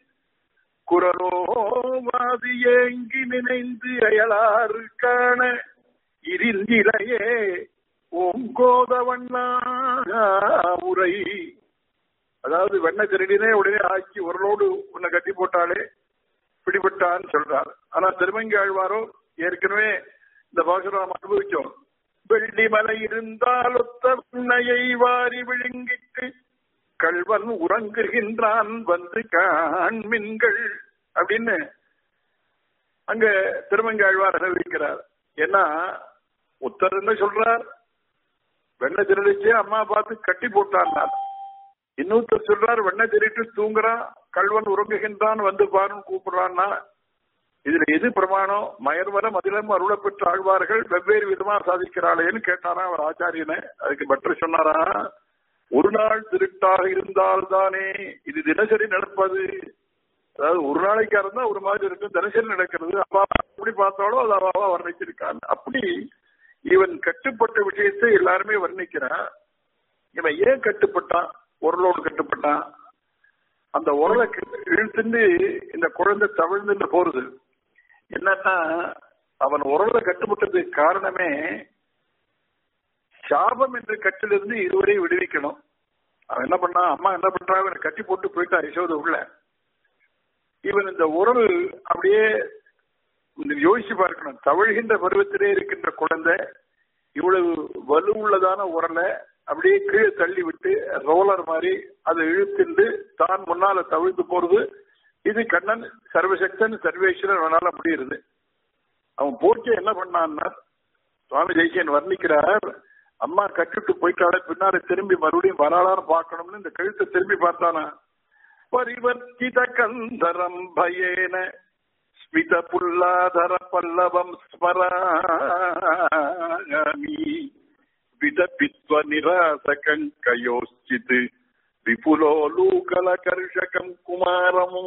குரலோவாது ஏங்கி நினைந்து அயலாறு காண இருந்திலையே ஓங்கோதவண்ணா உரை அதாவது வெண்ண திருடினே உடனே ஆக்கி உரலோடு உன்னை கட்டி போட்டாலே பிடிபட்டான்னு சொல்றார் ஆனா திருமங்கி ஆழ்வாரோ ஏற்கனவே இந்த பாசுரம் அனுபவிச்சோம் வெள்ளி மலை இருந்தால் ஒத்த உன்னையை வாரி விழுங்கிட்டு கல்வன் உறங்குகின்றான் வந்து காண்மின்கள் அப்படின்னு அங்க திருமங்கி ஆழ்வார் அறிவிக்கிறார் ஏன்னா உத்தர் என்ன சொல்றார் வெண்ண திருடிச்சு அம்மா பார்த்து கட்டி போட்டான் இன்னொருத்தர் சொல்றார் வெண்ண திருட்டு தூங்குறான் கல்வன் உறங்குகின்றான் வந்து பாருன்னு கூப்பிடுறான்னா இதுல எது பிரமாணம் மயர்வர மதிலம் அருளப்பெற்ற ஆழ்வார்கள் வெவ்வேறு விதமா சாதிக்கிறாளேன்னு கேட்டாரா அவர் ஆச்சாரியனை அதுக்கு பற்று சொன்னாரா ஒரு நாள் திருட்டாக இருந்தால் தானே இது தினசரி நடப்பது அதாவது ஒரு நாளைக்கா இருந்தா ஒரு மாதிரி இருக்கும் தினசரி நடக்கிறது அப்பா அப்படி பார்த்தாலும் அது அவாவா வர்ணிச்சிருக்கான் அப்படி இவன் கட்டுப்பட்ட விஷயத்தை எல்லாருமே வர்ணிக்கிறான் இவன் ஏன் கட்டுப்பட்டான் உரலோடு கட்டுப்பட்டான் அந்த உரலை இழுத்துண்டு இந்த குழந்தை தவிழ்ந்து போறது என்னன்னா அவன் உரலை கட்டுப்பட்டதுக்கு காரணமே சாபம் என்ற கட்டிலிருந்து இதுவரை விடுவிக்கணும் அவன் என்ன பண்ணா அம்மா என்ன பண்றா இவனை கட்டி போட்டு போயிட்டா யசோத உள்ள இவன் இந்த உரல் அப்படியே யோசிச்சு பார்க்கணும் தவழ்கின்ற பருவத்திலே இருக்கின்ற குழந்தை இவ்வளவு வலு உள்ளதான உரலை அப்படியே கீழே தள்ளி விட்டு ரோலர் மாதிரி அதை இழுத்துண்டு தான் முன்னால தவிழ்த்து போறது இது கண்ணன் சர்வசக்தன் சர்வேஸ்வரன் அவனால முடியுது அவன் போச்சு என்ன பண்ணான்னா சுவாமி தேசியன் வர்ணிக்கிறார் அம்மா கட்டிட்டு போயிட்டாலே பின்னால திரும்பி மறுபடியும் வராளான்னு பார்க்கணும்னு இந்த கழுத்தை திரும்பி பார்த்தானா பரிவர்த்தித கந்தரம் பயேன ஸ்மித புல்லாதர பல்லவம் ஸ்மராமி விதபித்வ நிராசகங்கயோச்சித் விபுலோலூகலகர்ஷகம் குமாரமோ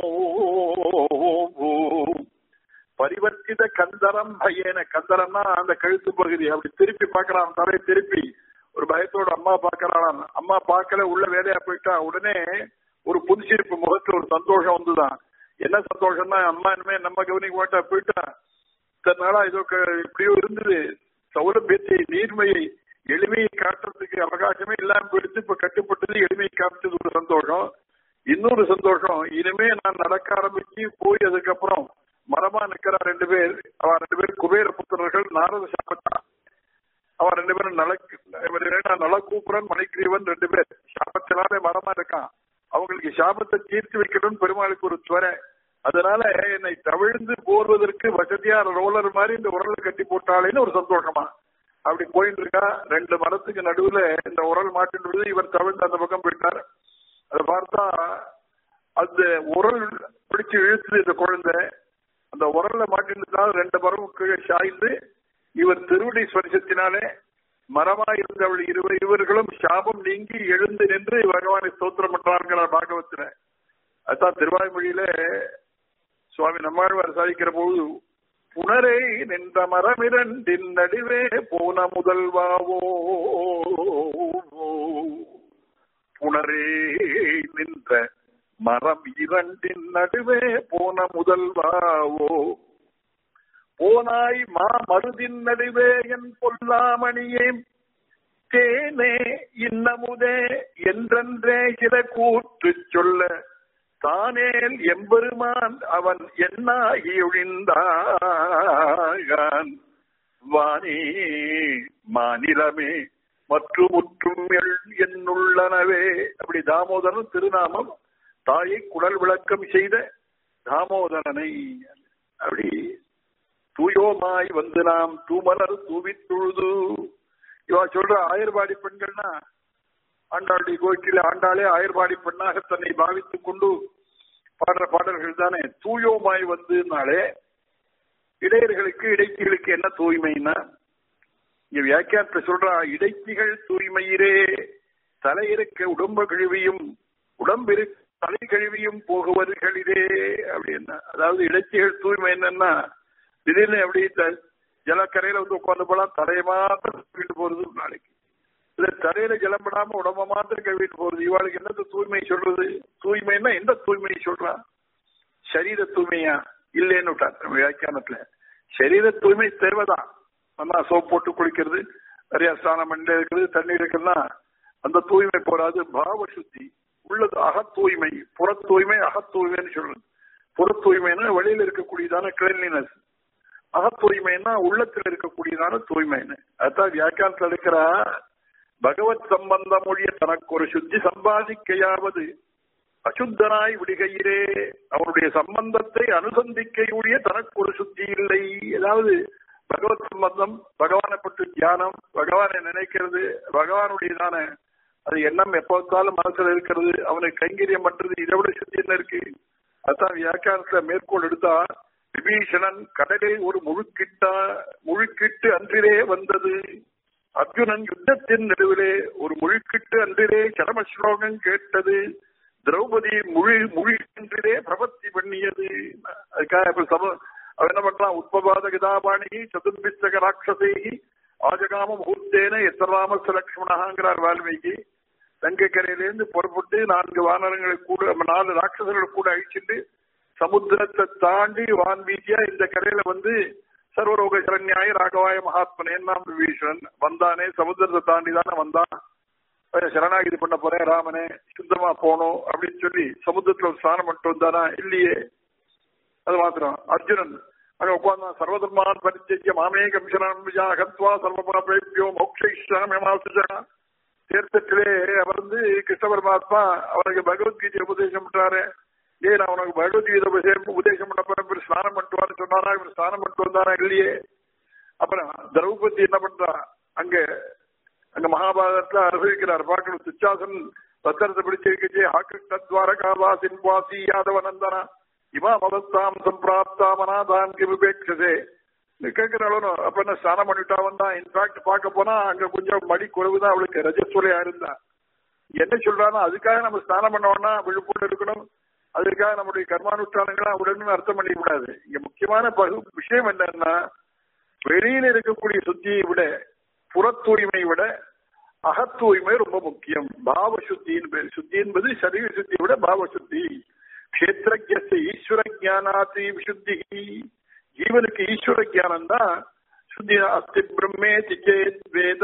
பரிவர்த்தித கந்தரம் பயேன கந்தரம்னா அந்த கழுத்து பகுதி அப்படி திருப்பி பார்க்கறான் தலையை திருப்பி ஒரு பயத்தோட அம்மா பார்க்கறான் அம்மா பார்க்கல உள்ள வேலையா போயிட்டா உடனே ஒரு புதுசிரிப்பு முகத்துல ஒரு சந்தோஷம் வந்துதான் என்ன சந்தோஷம்னா அம்மா இனிமே நம்ம கவனிக்க மாட்டா போயிட்டா இத்தனை நாளா இதோ இப்படியோ இருந்தது சௌலபியத்தை நீர்மையை எளிமையை காட்டுறதுக்கு அவகாசமே இல்லாம போயிடுச்சு இப்ப கட்டுப்பட்டது எளிமையை காமிச்சது ஒரு சந்தோஷம் இன்னொரு சந்தோஷம் இனிமே நான் நடக்க ஆரம்பிச்சு போய் அதுக்கப்புறம் மரமா நிக்கிறா ரெண்டு பேர் அவ ரெண்டு பேர் குபேர புத்திரர்கள் நாரத சாப்பிட்டா அவன் ரெண்டு பேரும் நல நல கூப்புரன் மணிக்கிரீவன் ரெண்டு பேர் சாபத்தினாலே மரமா இருக்கான் அவங்களுக்கு சாபத்தை தீர்த்து வைக்கணும் பெருமாளுக்கு ஒரு துவரை அதனால என்னை தவிழ்ந்து போடுவதற்கு வசதியா ரோலர் மாதிரி இந்த உரலை கட்டி போட்டாலேன்னு ஒரு சந்தோஷமா அப்படி போயிட்டு இருக்கா ரெண்டு மரத்துக்கு நடுவுல இந்த உரல் மாட்டின்றது இவர் தவிழ்ந்து அந்த பக்கம் போயிட்டார் அதை பார்த்தா அந்த உரல் பிடிச்சு இழுத்துது இந்த குழந்தை அந்த உரல்ல மாட்டினதுனால ரெண்டு மரம் கீழே சாய்ந்து இவர் திருவடி ஸ்பரிசத்தினாலே மரமா இருந்தவள் இருவர் இருவர்களும் சாபம் நீங்கி எழுந்து நின்று பகவானை ஸ்தோத்திரம் பண்றார்கள் பாகவத்துல அதான் திருவாய்மொழியில சுவாமி நம்மாழ்வார் சாதிக்கிற போது புனரே நின்ற மரமிரண்டின் நடுவே போன முதல்வாவோ புனரே நின்ற மரம் இரண்டின் நடுவே போன முதல்வாவோ போனாய் மா மருதின் நடுவே என் பொல்லாமணியே தேனே இன்னமுதே என்றென்றே சில கூற்று சொல்ல தானேல் எம்பெருமான் அவன் என்னாகி ஒழிந்தான் வானே மாநிலமே மற்றும் முற்றும் என்னுள்ளனவே அப்படி தாமோதரன் திருநாமம் தாயை குடல் விளக்கம் செய்த தாமோதரனை அப்படி தூயோமாய் வந்து நாம் தூமலர் தூவித் தொழுது இவா சொல்ற ஆயர்பாடி பெண்கள்னா ஆண்டாளுடைய கோயிலில் ஆண்டாளே ஆயர்பாடி பெண்ணாக தன்னை பாவித்துக் கொண்டு பாடுற பாடல்கள் தானே தூயோமாய் வந்துனாலே இடையர்களுக்கு இடைச்சிகளுக்கு என்ன தூய்மைன்னா இங்க வியாக்கியானத்தை சொல்றா இடைச்சிகள் தூய்மையிரே தலையிருக்க உடம்பு கழுவியும் உடம்பிற்கு தலை கழுவியும் போகுவர்களிலே அப்படின்னா அதாவது இடைச்சிகள் தூய்மை என்னன்னா திடீர்னு அப்படி ஜலக்கரையில வந்து உட்காந்து போலாம் தலையை மாத்திரம் கழுவிட்டு போறது நாளைக்கு இல்ல தரையில ஜலம் படாம உடம்ப மாத்திரம் கழுவிட்டு போறது இவாளுக்கு என்னது தூய்மை சொல்றது தூய்மைன்னா எந்த தூய்மை சொல்றா சரீர தூய்மையா இல்லைன்னு விட்டார் நம்ம வியாக்கியானத்துல சரீர தூய்மை தேவைதான் நல்லா சோப் போட்டு குளிக்கிறது நிறைய ஸ்நானம் பண்ணி இருக்கிறது தண்ணி இருக்குன்னா அந்த தூய்மை போறாது பாவ சுத்தி உள்ளது அக தூய்மை புற தூய்மை அக தூய்மைன்னு சொல்றது புற தூய்மைன்னா வெளியில இருக்கக்கூடியதான கிளீன்லினஸ் அக தூய்மைன்னா உள்ளத்தில் இருக்கக்கூடியதான தூய்மைன்னு அதான் வியாக்கியானத்தில் இருக்கிற பகவத் சம்பந்த மொழிய தனக்கு ஒரு சுத்தி சம்பாதிக்கையாவது அசுத்தனாய் விடுகையிலே அவனுடைய சம்பந்தத்தை அனுசந்திக்கையுடைய தனக்கு ஒரு சுத்தி இல்லை ஏதாவது பகவத் சம்பந்தம் பகவானை பற்றி தியானம் பகவானை நினைக்கிறது பகவானுடையதான அது எண்ணம் எப்போதாலும் மனசுல இருக்கிறது அவனுக்கு கைங்கரியம் பண்றது இதை விட சுத்தி என்ன இருக்கு அதான் வியாக்கியானத்துல மேற்கோள் எடுத்தா விபீஷணன் கடலில் ஒரு முழுக்கிட்டா முழுக்கிட்டு அன்றிலே வந்தது அர்ஜுனன் யுத்தத்தின் நடுவிலே ஒரு முழுக்கிட்டு அன்றிலே சரம ஸ்லோகம் கேட்டது திரௌபதி முழு முழு அன்றிலே பிரபத்தி பண்ணியது அதுக்காக இப்ப சம அவன் என்ன பண்றான் உத்பபாத கிதாபாணி சதுர்பிஸ்தக ராட்சசை ஆஜகாம முகூர்த்தேன எத்தராமச லட்சுமணாங்கிறார் வால்மீகி தங்கக்கரையிலிருந்து புறப்பட்டு நான்கு வானரங்களை கூட நாலு ராட்சசர்களை கூட அழிச்சுட்டு சமுத்திரத்தை தாண்டி வான் வீசியா இந்த கரையில வந்து சர்வரோக சரண்யாய ராகவாய மகாத்மனே நாம் விபீஷன் வந்தானே சமுத்திரத்தை தாண்டி தானே வந்தான் சரணாகிதி பண்ண போறேன் ராமனே சுத்தமா போனோம் அப்படின்னு சொல்லி சமுத்திரத்துல ஒரு ஸ்நானம் பண்ணிட்டு வந்தானா இல்லையே அது மாத்திரம் அர்ஜுனன் அங்க உட்கார்ந்தான் சர்வதர்மான் பரிச்சய மாமே கம்சனம் கத்வா சர்வபாபேபியோ மோக்ஷாமியமாசுஜா தீர்த்தத்திலே அமர்ந்து கிருஷ்ண பரமாத்மா அவனுக்கு பகவத்கீதை உபதேசம் பண்றாரு ஏ நான் உனக்கு பகவத்கீதை உபதேசம் உபதேசம் பண்ண போறேன் இவர் ஸ்நானம் பண்ணிட்டு வான்னு சொன்னாரா இவர் ஸ்நானம் பண்ணிட்டு வந்தாரா இல்லையே அப்புறம் திரௌபதி என்ன பண்றா அங்க அங்க மகாபாரதத்துல அனுபவிக்கிறார் பார்க்கணும் துச்சாசன் பத்திரத்தை பிடிச்சிருக்கே ஆக்கிருஷ்ணத்வாரகாவாசின் வாசி யாதவனந்தனா இவா மதத்தாம் சம்பிராப்தாம் அநாதான் விபேட்சதே கேட்கிறாளோ அப்ப என்ன ஸ்நானம் பண்ணிட்டா வந்தா இன்ஃபேக்ட் பார்க்க போனா அங்க கொஞ்சம் மடி குறைவுதான் அவளுக்கு ரஜஸ்வலையா இருந்தா என்ன சொல்றானோ அதுக்காக நம்ம ஸ்நானம் பண்ணோம்னா விழுப்புண் இருக்கணும் அதுக்காக நம்முடைய கர்மானுஷ்டானங்களா உடனே அர்த்தம் பண்ணிக்க கூடாது இங்க முக்கியமான விஷயம் என்னன்னா வெளியில இருக்கக்கூடிய சுத்தியை விட புற தூய்மை விட அகத்தூய்மை ரொம்ப முக்கியம் பாவ சுத்தின்னு பேர் சுத்தி என்பது சரீர சுத்தியை விட பாவ சுத்தி கஷேத்திரஜ ஈஸ்வர ஜானாதி விசுத்தி ஜீவனுக்கு ஈஸ்வர ஜானம் தான் சுத்தி அஸ்தி பிரம்மேதி சேத் வேத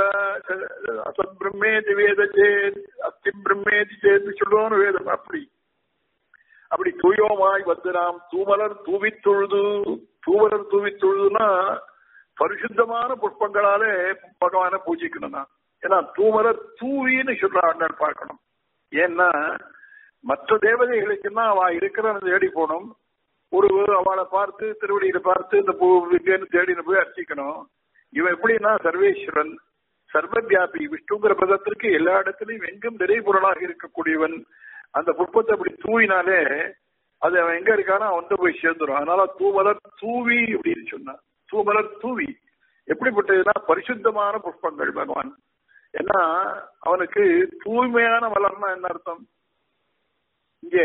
அசத் பிரம்மேதி வேத சேத் அஸ்தி பிரம்மேதி சேத் சொல்லுவோம் வேதம் அப்படி அப்படி தூயோமாய் வந்து நாம் தூமலர் தூவி தொழுது தூமலர் தூவி தொழுதுன்னா பரிசுத்தமான புஷ்பங்களாலே பகவான பூஜிக்கணும் தான் ஏன்னா தூமலர் தூவின்னு சொல்றாங்க பார்க்கணும் ஏன்னா மற்ற தேவதைகளுக்குன்னா அவ இருக்கிற தேடி போகணும் ஒரு அவளை பார்த்து திருவடியில பார்த்து இந்த பூ வித்தியன்னு தேடின போய் அர்ச்சிக்கணும் இவன் எப்படின்னா சர்வேஸ்வரன் சர்வவியாபி விஷ்ணுங்கிற பதத்திற்கு எல்லா இடத்துலையும் எங்கும் நிறைபொருளாக இருக்கக்கூடியவன் அந்த புஷ்பத்தை அப்படி தூவினாலே அது அவன் எங்க இருக்கானோ அவன் வந்து போய் சேர்ந்துடும் அதனால தூமலர் தூவி அப்படின்னு சொன்னான் தூமலர் தூவி எப்படிப்பட்டதுன்னா பரிசுத்தமான புஷ்பங்கள் பகவான் ஏன்னா அவனுக்கு தூய்மையான மலர்னா என்ன அர்த்தம் இங்கே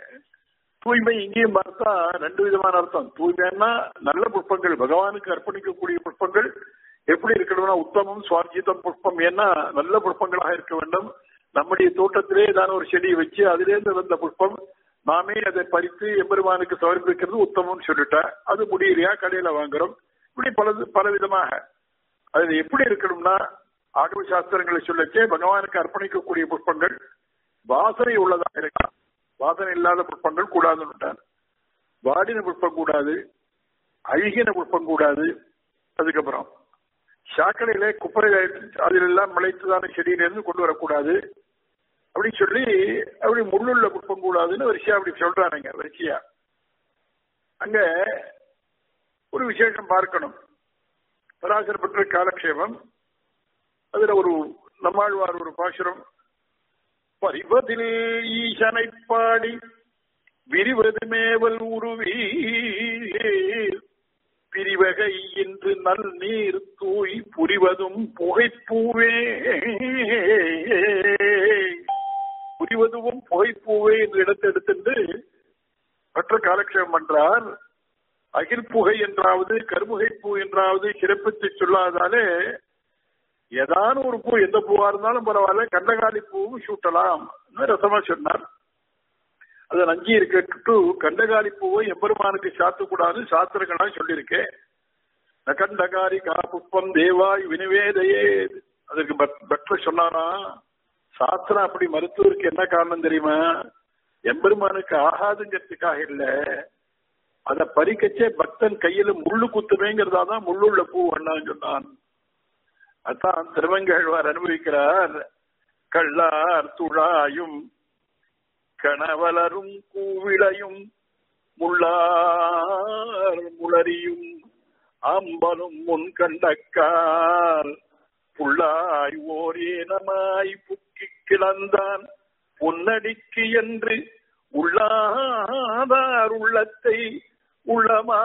தூய்மை இங்கேயும் பார்த்தா ரெண்டு விதமான அர்த்தம் தூய்மைன்னா நல்ல புஷ்பங்கள் பகவானுக்கு அர்ப்பணிக்கக்கூடிய புஷ்பங்கள் எப்படி இருக்கணும்னா உத்தமம் சுவார்ஜிதம் புஷ்பம் ஏன்னா நல்ல புஷ்பங்களாக இருக்க வேண்டும் நம்முடைய தோட்டத்திலே ஏதாவது ஒரு செடியை வச்சு அதிலேருந்து வந்த புஷ்பம் நாமே அதை பறித்து எம்பெருமானுக்கு சமர்ப்பிக்கிறது உத்தமம்னு சொல்லிட்டா அது முடியலையா கடையில வாங்குறோம் இப்படி பல பல விதமாக அது எப்படி இருக்கணும்னா ஆகம சாஸ்திரங்களை சொல்லச்சே பகவானுக்கு அர்ப்பணிக்கக்கூடிய புஷ்பங்கள் வாசனை உள்ளதாக இருக்கலாம் வாசனை இல்லாத புஷ்பங்கள் கூடாதுன்னு வாடின புஷ்பம் கூடாது அழுகின புஷ்பம் கூடாது அதுக்கப்புறம் சாக்கடையில குப்பரை அதில் எல்லாம் முளைத்துதான செடியிலிருந்து கொண்டு வரக்கூடாது அப்படி சொல்லி அப்படி முள்ளுள்ள புஷ்பம் கூடாதுன்னு வரிசையா அப்படி சொல்றானுங்க வரிசையா அங்க ஒரு விசேஷம் பார்க்கணும் பராசர பெற்ற காலக்ஷேபம் அதுல ஒரு நம்மாழ்வார் ஒரு பாசுரம் பரிவதில் ஈசனை பாடி விரிவது மேவல் உருவி பிரிவகை என்று நல் நீர் தூய் புரிவதும் புகைப்பூவே புரிவதும் புகைப்பூவே என்று இடத்தை எடுத்துட்டு மற்ற காலக்ஷேபம் பண்றார் அகில் புகை என்றாவது கருமுகை பூ என்றாவது சிறப்பித்து சொல்லாதாலே ஏதான ஒரு பூ எந்த பூவா இருந்தாலும் பரவாயில்ல கண்டகாலி பூவும் சூட்டலாம் ரசமா சொன்னார் அது நஞ்சி இருக்கட்டு கண்டகாலி பூவை எம்பெருமானுக்கு சாத்தக்கூடாது சாத்திரங்களா சொல்லியிருக்கேன் நகண்டகாரி கா புஷ்பம் தேவாய் வினிவேதையே அதற்கு பட்ல சொன்னாரா சாஸ்திரம் அப்படி மருத்துவருக்கு என்ன காரணம் தெரியுமா எம்பெருமானுக்கு ஆகாதுங்கிறதுக்காக இல்ல அத பறிக்கச்சே பக்தன் கையில முள்ளு குத்துவேங்கிறதா தான் முள்ளுள்ள பூ வேண்டாம் சொன்னான் அதான் திருவங்கழ்வார் அனுபவிக்கிறார் கள்ளார் துழாயும் கணவலரும் கூவிளையும் முள்ளார் முளரியும் அம்பலும் முன் கண்டக்கால் புள்ளாய் ஓர் ஏனமாய் புக்கி கிளந்தான் பொன்னடிக்கு என்று உள்ளாதார் உள்ளத்தை உள்ளமா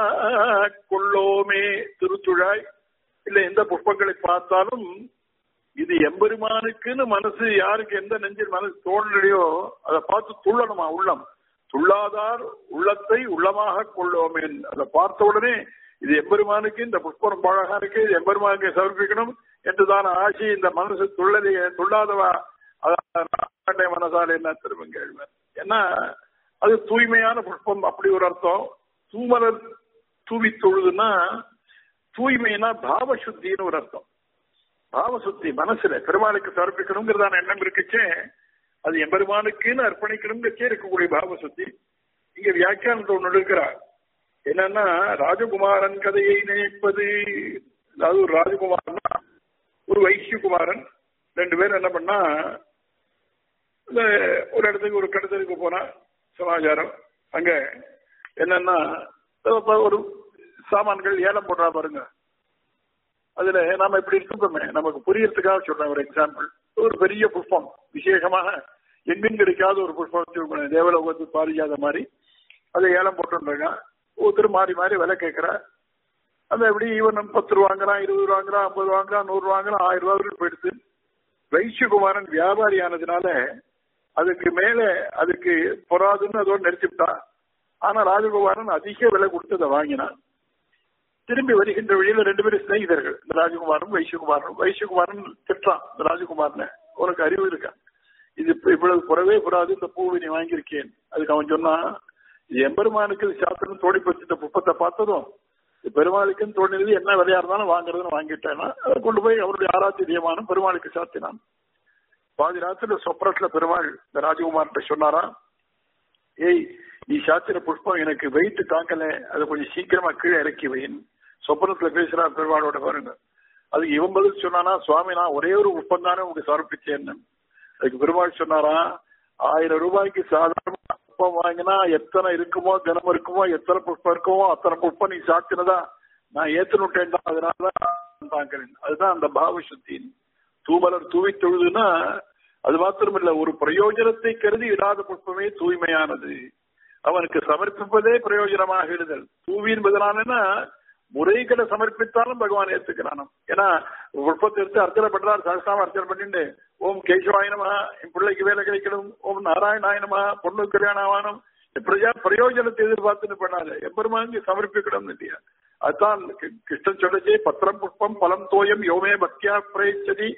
கொள்ளோமே திருத்துழாய் இல்ல எந்த புஷ்பங்களை பார்த்தாலும் இது எம்பெருமானுக்குன்னு மனசு யாருக்கு எந்த நெஞ்சில் மனசு தோன்றலையோ அதை பார்த்து துள்ளணுமா உள்ளம் துள்ளாதார் உள்ளத்தை உள்ளமாக கொள்ளோமேன் அதை பார்த்த உடனே இது எம்பெருமானுக்கு இந்த புஷ்பம் பழகா இருக்கு இது எம்பெருமானுக்கு சமர்ப்பிக்கணும் என்றுதான் ஆசி இந்த மனசு துள்ளலைய துள்ளாதவா அதான் மனசால என்ன திரும்ப கேள்வர் ஏன்னா அது தூய்மையான புஷ்பம் அப்படி ஒரு அர்த்தம் தூமலர் தூவி தொழுதுன்னா தூய்மைனா பாவசுத்தின்னு ஒரு அர்த்தம் பாவசுத்தி மனசுல பெருமாளுக்கு சமர்ப்பிக்கணுங்கிறதான எண்ணம் இருக்குச்சே அது எம்பெருமானுக்குன்னு அர்ப்பணிக்கணுங்கிறச்சே இருக்கக்கூடிய பாவசுத்தி இங்க வியாக்கியானத்தை ஒண்ணு இருக்கிறார் என்னன்னா ராஜகுமாரன் கதையை நினைப்பது அதாவது ஒரு ராஜகுமாரன்னா ஒரு வைசியகுமாரன் ரெண்டு பேரும் என்ன பண்ணா இந்த ஒரு இடத்துக்கு ஒரு கடத்தலுக்கு போனா சமாச்சாரம் அங்க என்னன்னா ஒரு சாமான்கள் ஏலம் போடுறா பாருங்க அதுல நாம இப்படி இருக்கோமே நமக்கு புரியறதுக்காக சொல்றேன் ஒரு எக்ஸாம்பிள் ஒரு பெரிய புஷ்பம் விசேஷமாக எங்கும் கிடைக்காத ஒரு புஷ்பம் வச்சிருக்கணும் தேவலோகத்து பாதிக்காத மாதிரி அதை ஏலம் போட்டுருக்காங்க ஒருத்தர் மாறி மாறி விலை கேட்கிற அந்த எப்படி இவன் பத்து ரூபா வாங்குறான் இருபது ரூபா வாங்குறான் ஐம்பது வாங்குறான் நூறு வாங்குறான் ஆயிரம் ரூபா வரைக்கும் போயிடுது வைசியகுமாரன் வியாபாரி ஆனதுனால அதுக்கு மேல அதுக்கு பொறாதுன்னு அதோட நிறுத்திவிட்டான் ஆனா ராஜகுமாரன் அதிக விலை கொடுத்து அதை வாங்கினான் திரும்பி வருகின்ற வழியில ரெண்டு பேரும் சிநேகிதர்கள் இந்த ராஜகுமாரன் வைசியகுமாரன் வைசியகுமாரன் திட்டான் இந்த ராஜகுமாரனை உனக்கு அறிவு இருக்கா இது இவ்வளவு குறவே கூடாது இந்த பூவை நீ வாங்கியிருக்கேன் அதுக்கு அவன் சொன்னான் இது எம்பெருமானுக்கு சாத்திரம் தோடி பச்சிட்ட புப்பத்தை பார்த்ததும் பெருமாளுக்குன்னு தோணினது என்ன விலையா இருந்தாலும் வாங்குறதுன்னு வாங்கிட்டேன்னா அதை கொண்டு போய் அவருடைய ஆராத்தியமானம் பெருமாளுக்கு சாத்தினான் பாதி ராத்திரில சொப்ரத்துல பெருமாள் இந்த ராஜகுமார்கிட்ட சொன்னாரா ஏய் நீ சாத்திர புஷ்பம் எனக்கு வெயிட் தாக்கல அதை கொஞ்சம் சீக்கிரமா கீழே இறக்கி வையின் சொப்பனத்துல பேசுறார் பெருமாளோட பாருங்க அதுக்கு இவன் பதில் சொன்னானா சுவாமி நான் ஒரே ஒரு புஷ்பம் தானே உங்களுக்கு சமர்ப்பிச்சேன் அதுக்கு பெருமாள் சொன்னாரா ஆயிரம் ரூபாய்க்கு சாதாரண புஷ்பம் வாங்கினா எத்தனை இருக்குமோ தினம் இருக்குமோ எத்தனை புஷ்பம் இருக்குமோ அத்தனை புஷ்பம் நீ சாத்தினதா நான் ஏத்துனுட்டேன் அதனாலதான் தாங்கிறேன் அதுதான் அந்த பாவ சுத்தி தூமலர் தூவி தொழுதுன்னா அது மாத்திரமில்ல ஒரு பிரயோஜனத்தை கருதி இடாத புஷ்பமே தூய்மையானது அவனுக்கு சமர்ப்பிப்பதே பிரயோஜனமாக இடுதல் தூவி என்பதனாலன்னா முறைகளை சமர்ப்பித்தாலும் பகவான் ஏத்துக்கிறானாம் ஏன்னா புஷ்பத்தை எடுத்து அர்ச்சனை பண்றார் சகசாம அர்ச்சனை பண்ணிட்டு ஓம் கேசவாயனமா என் பிள்ளைக்கு வேலை கிடைக்கணும் ஓம் நாராயணாயனமா பொண்ணு கல்யாணம் ஆகணும் பிரஜா பிரயோஜனத்தை எதிர்பார்த்துன்னு பண்ணாது எப்பெருமாங்க சமர்ப்பிக்கணும் இல்லையா அதுதான் கிருஷ்ணன் சொல்லச்சே பத்திரம் புஷ்பம் பலம் தோயம் யோமே பக்தியா பிரயச்சதி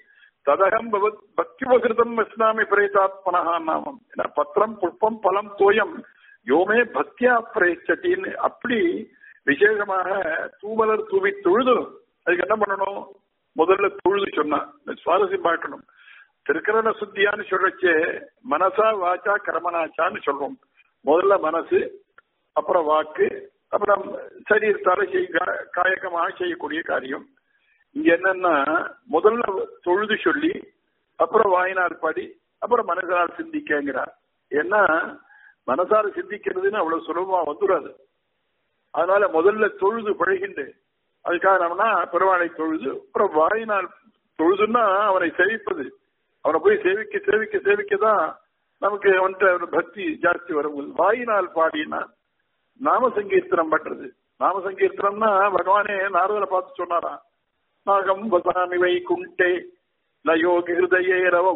ததகம் பவத் பக்திவகிருதம் வஸ்னாமி பிரேதாத்மனா நாமம் ஏன்னா பத்திரம் புஷ்பம் பலம் தோயம் யோமே பக்தியா பிரேச்சட்டின்னு அப்படி விசேஷமாக தூமலர் தூவி தொழுது அதுக்கு என்ன பண்ணணும் முதல்ல தொழுது சொன்னா சுவாரஸ்யம் பார்க்கணும் திருக்கரண சுத்தியான்னு சொல்றச்சே மனசா வாச்சா கரமனாச்சான்னு சொல்றோம் முதல்ல மனசு அப்புறம் வாக்கு அப்புறம் சரீரத்தால செய்ய காயகமாக செய்யக்கூடிய காரியம் இங்க என்னன்னா முதல்ல தொழுது சொல்லி அப்புறம் வாயினால் பாடி அப்புறம் மனசால் சிந்திக்கங்கிறார் ஏன்னா மனசால சிந்திக்கிறதுன்னு அவ்வளவு சுலபமா வந்துடாது அதனால முதல்ல தொழுது பழகிண்டு அதுக்காக நம்மனா பெருமாளை தொழுது அப்புறம் வாயினால் தொழுதுன்னா அவனை சேவிப்பது அவனை போய் சேவிக்க சேவிக்க சேவிக்க தான் நமக்கு அவன்கிட்ட ஒரு பக்தி ஜாஸ்தி வரும் வாயினால் பாடினா நாம சங்கீர்த்தனம் பண்றது நாம சங்கீர்த்தனம்னா பகவானே நாரதரை பார்த்து சொன்னாராம் நாகம் வசாமி வை குண்டே நயோகி ஹிருதயே ரவ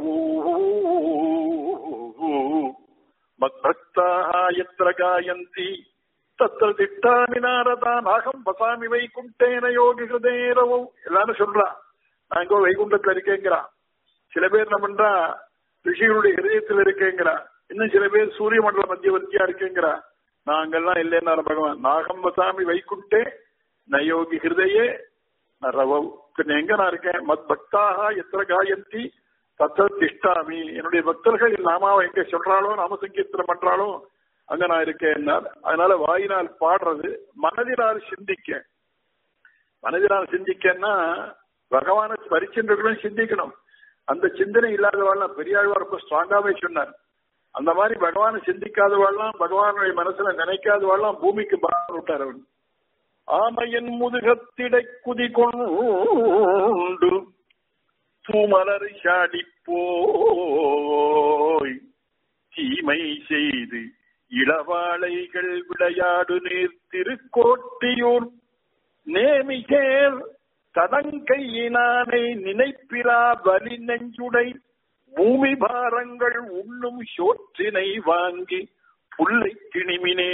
மத்பக்தாக எத்திர காயந்தி தத்திர திட்டாமி நாரதா நாகம் வசாமி வை குண்டேன யோகி ஹிருதயே ரவம் எல்லாரும் சொல்றான் நான் இங்கோ வைகுண்டத்துல இருக்கேங்கிறான் சில பேர் என்ன பண்றா ரிஷிகளுடைய ஹிருதயத்தில் இருக்கேங்கிறா இன்னும் சில பேர் சூரிய மண்டல மத்தியவர்த்தியா இருக்கேங்கிறா நாங்கெல்லாம் இல்லைன்னா பகவான் நாகம் வசாமி வைகுண்டே நயோகி ஹிருதயே ரவவ் பின்ன எங்க நான் இருக்கேன் மத் பக்தாக எத்தனை காயந்தி தத்த திஷ்டாமி என்னுடைய பக்தர்கள் என் நாமாவை எங்க சொல்றாளோ நாம சங்கீர்த்தனம் பண்றாளோ அங்க நான் இருக்கேன் அதனால வாயினால் பாடுறது மனதினால் சிந்திக்க மனதினால் சிந்திக்கன்னா பகவானை பரிச்சென்றவர்களும் சிந்திக்கணும் அந்த சிந்தனை இல்லாதவாள்லாம் பெரியாழ்வார் ரொம்ப ஸ்ட்ராங்காவே சொன்னார் அந்த மாதிரி பகவானை சிந்திக்காதவாள்லாம் பகவானுடைய மனசுல நினைக்காதவாள்லாம் பூமிக்கு பாரம் விட்டார் அவன் ஆமையன் முதுகத்திடை குதி கொண்டு தூமலர் சாடி போய் தீமை செய்து இளவாளைகள் விளையாடு நீர் திருக்கோட்டியூர் நேமிகேர் தடங்கையினானை நினைப்பிலா வலி நெஞ்சுடை பூமி பாரங்கள் உண்ணும் சோற்றினை வாங்கி புல்லை கிணிமினே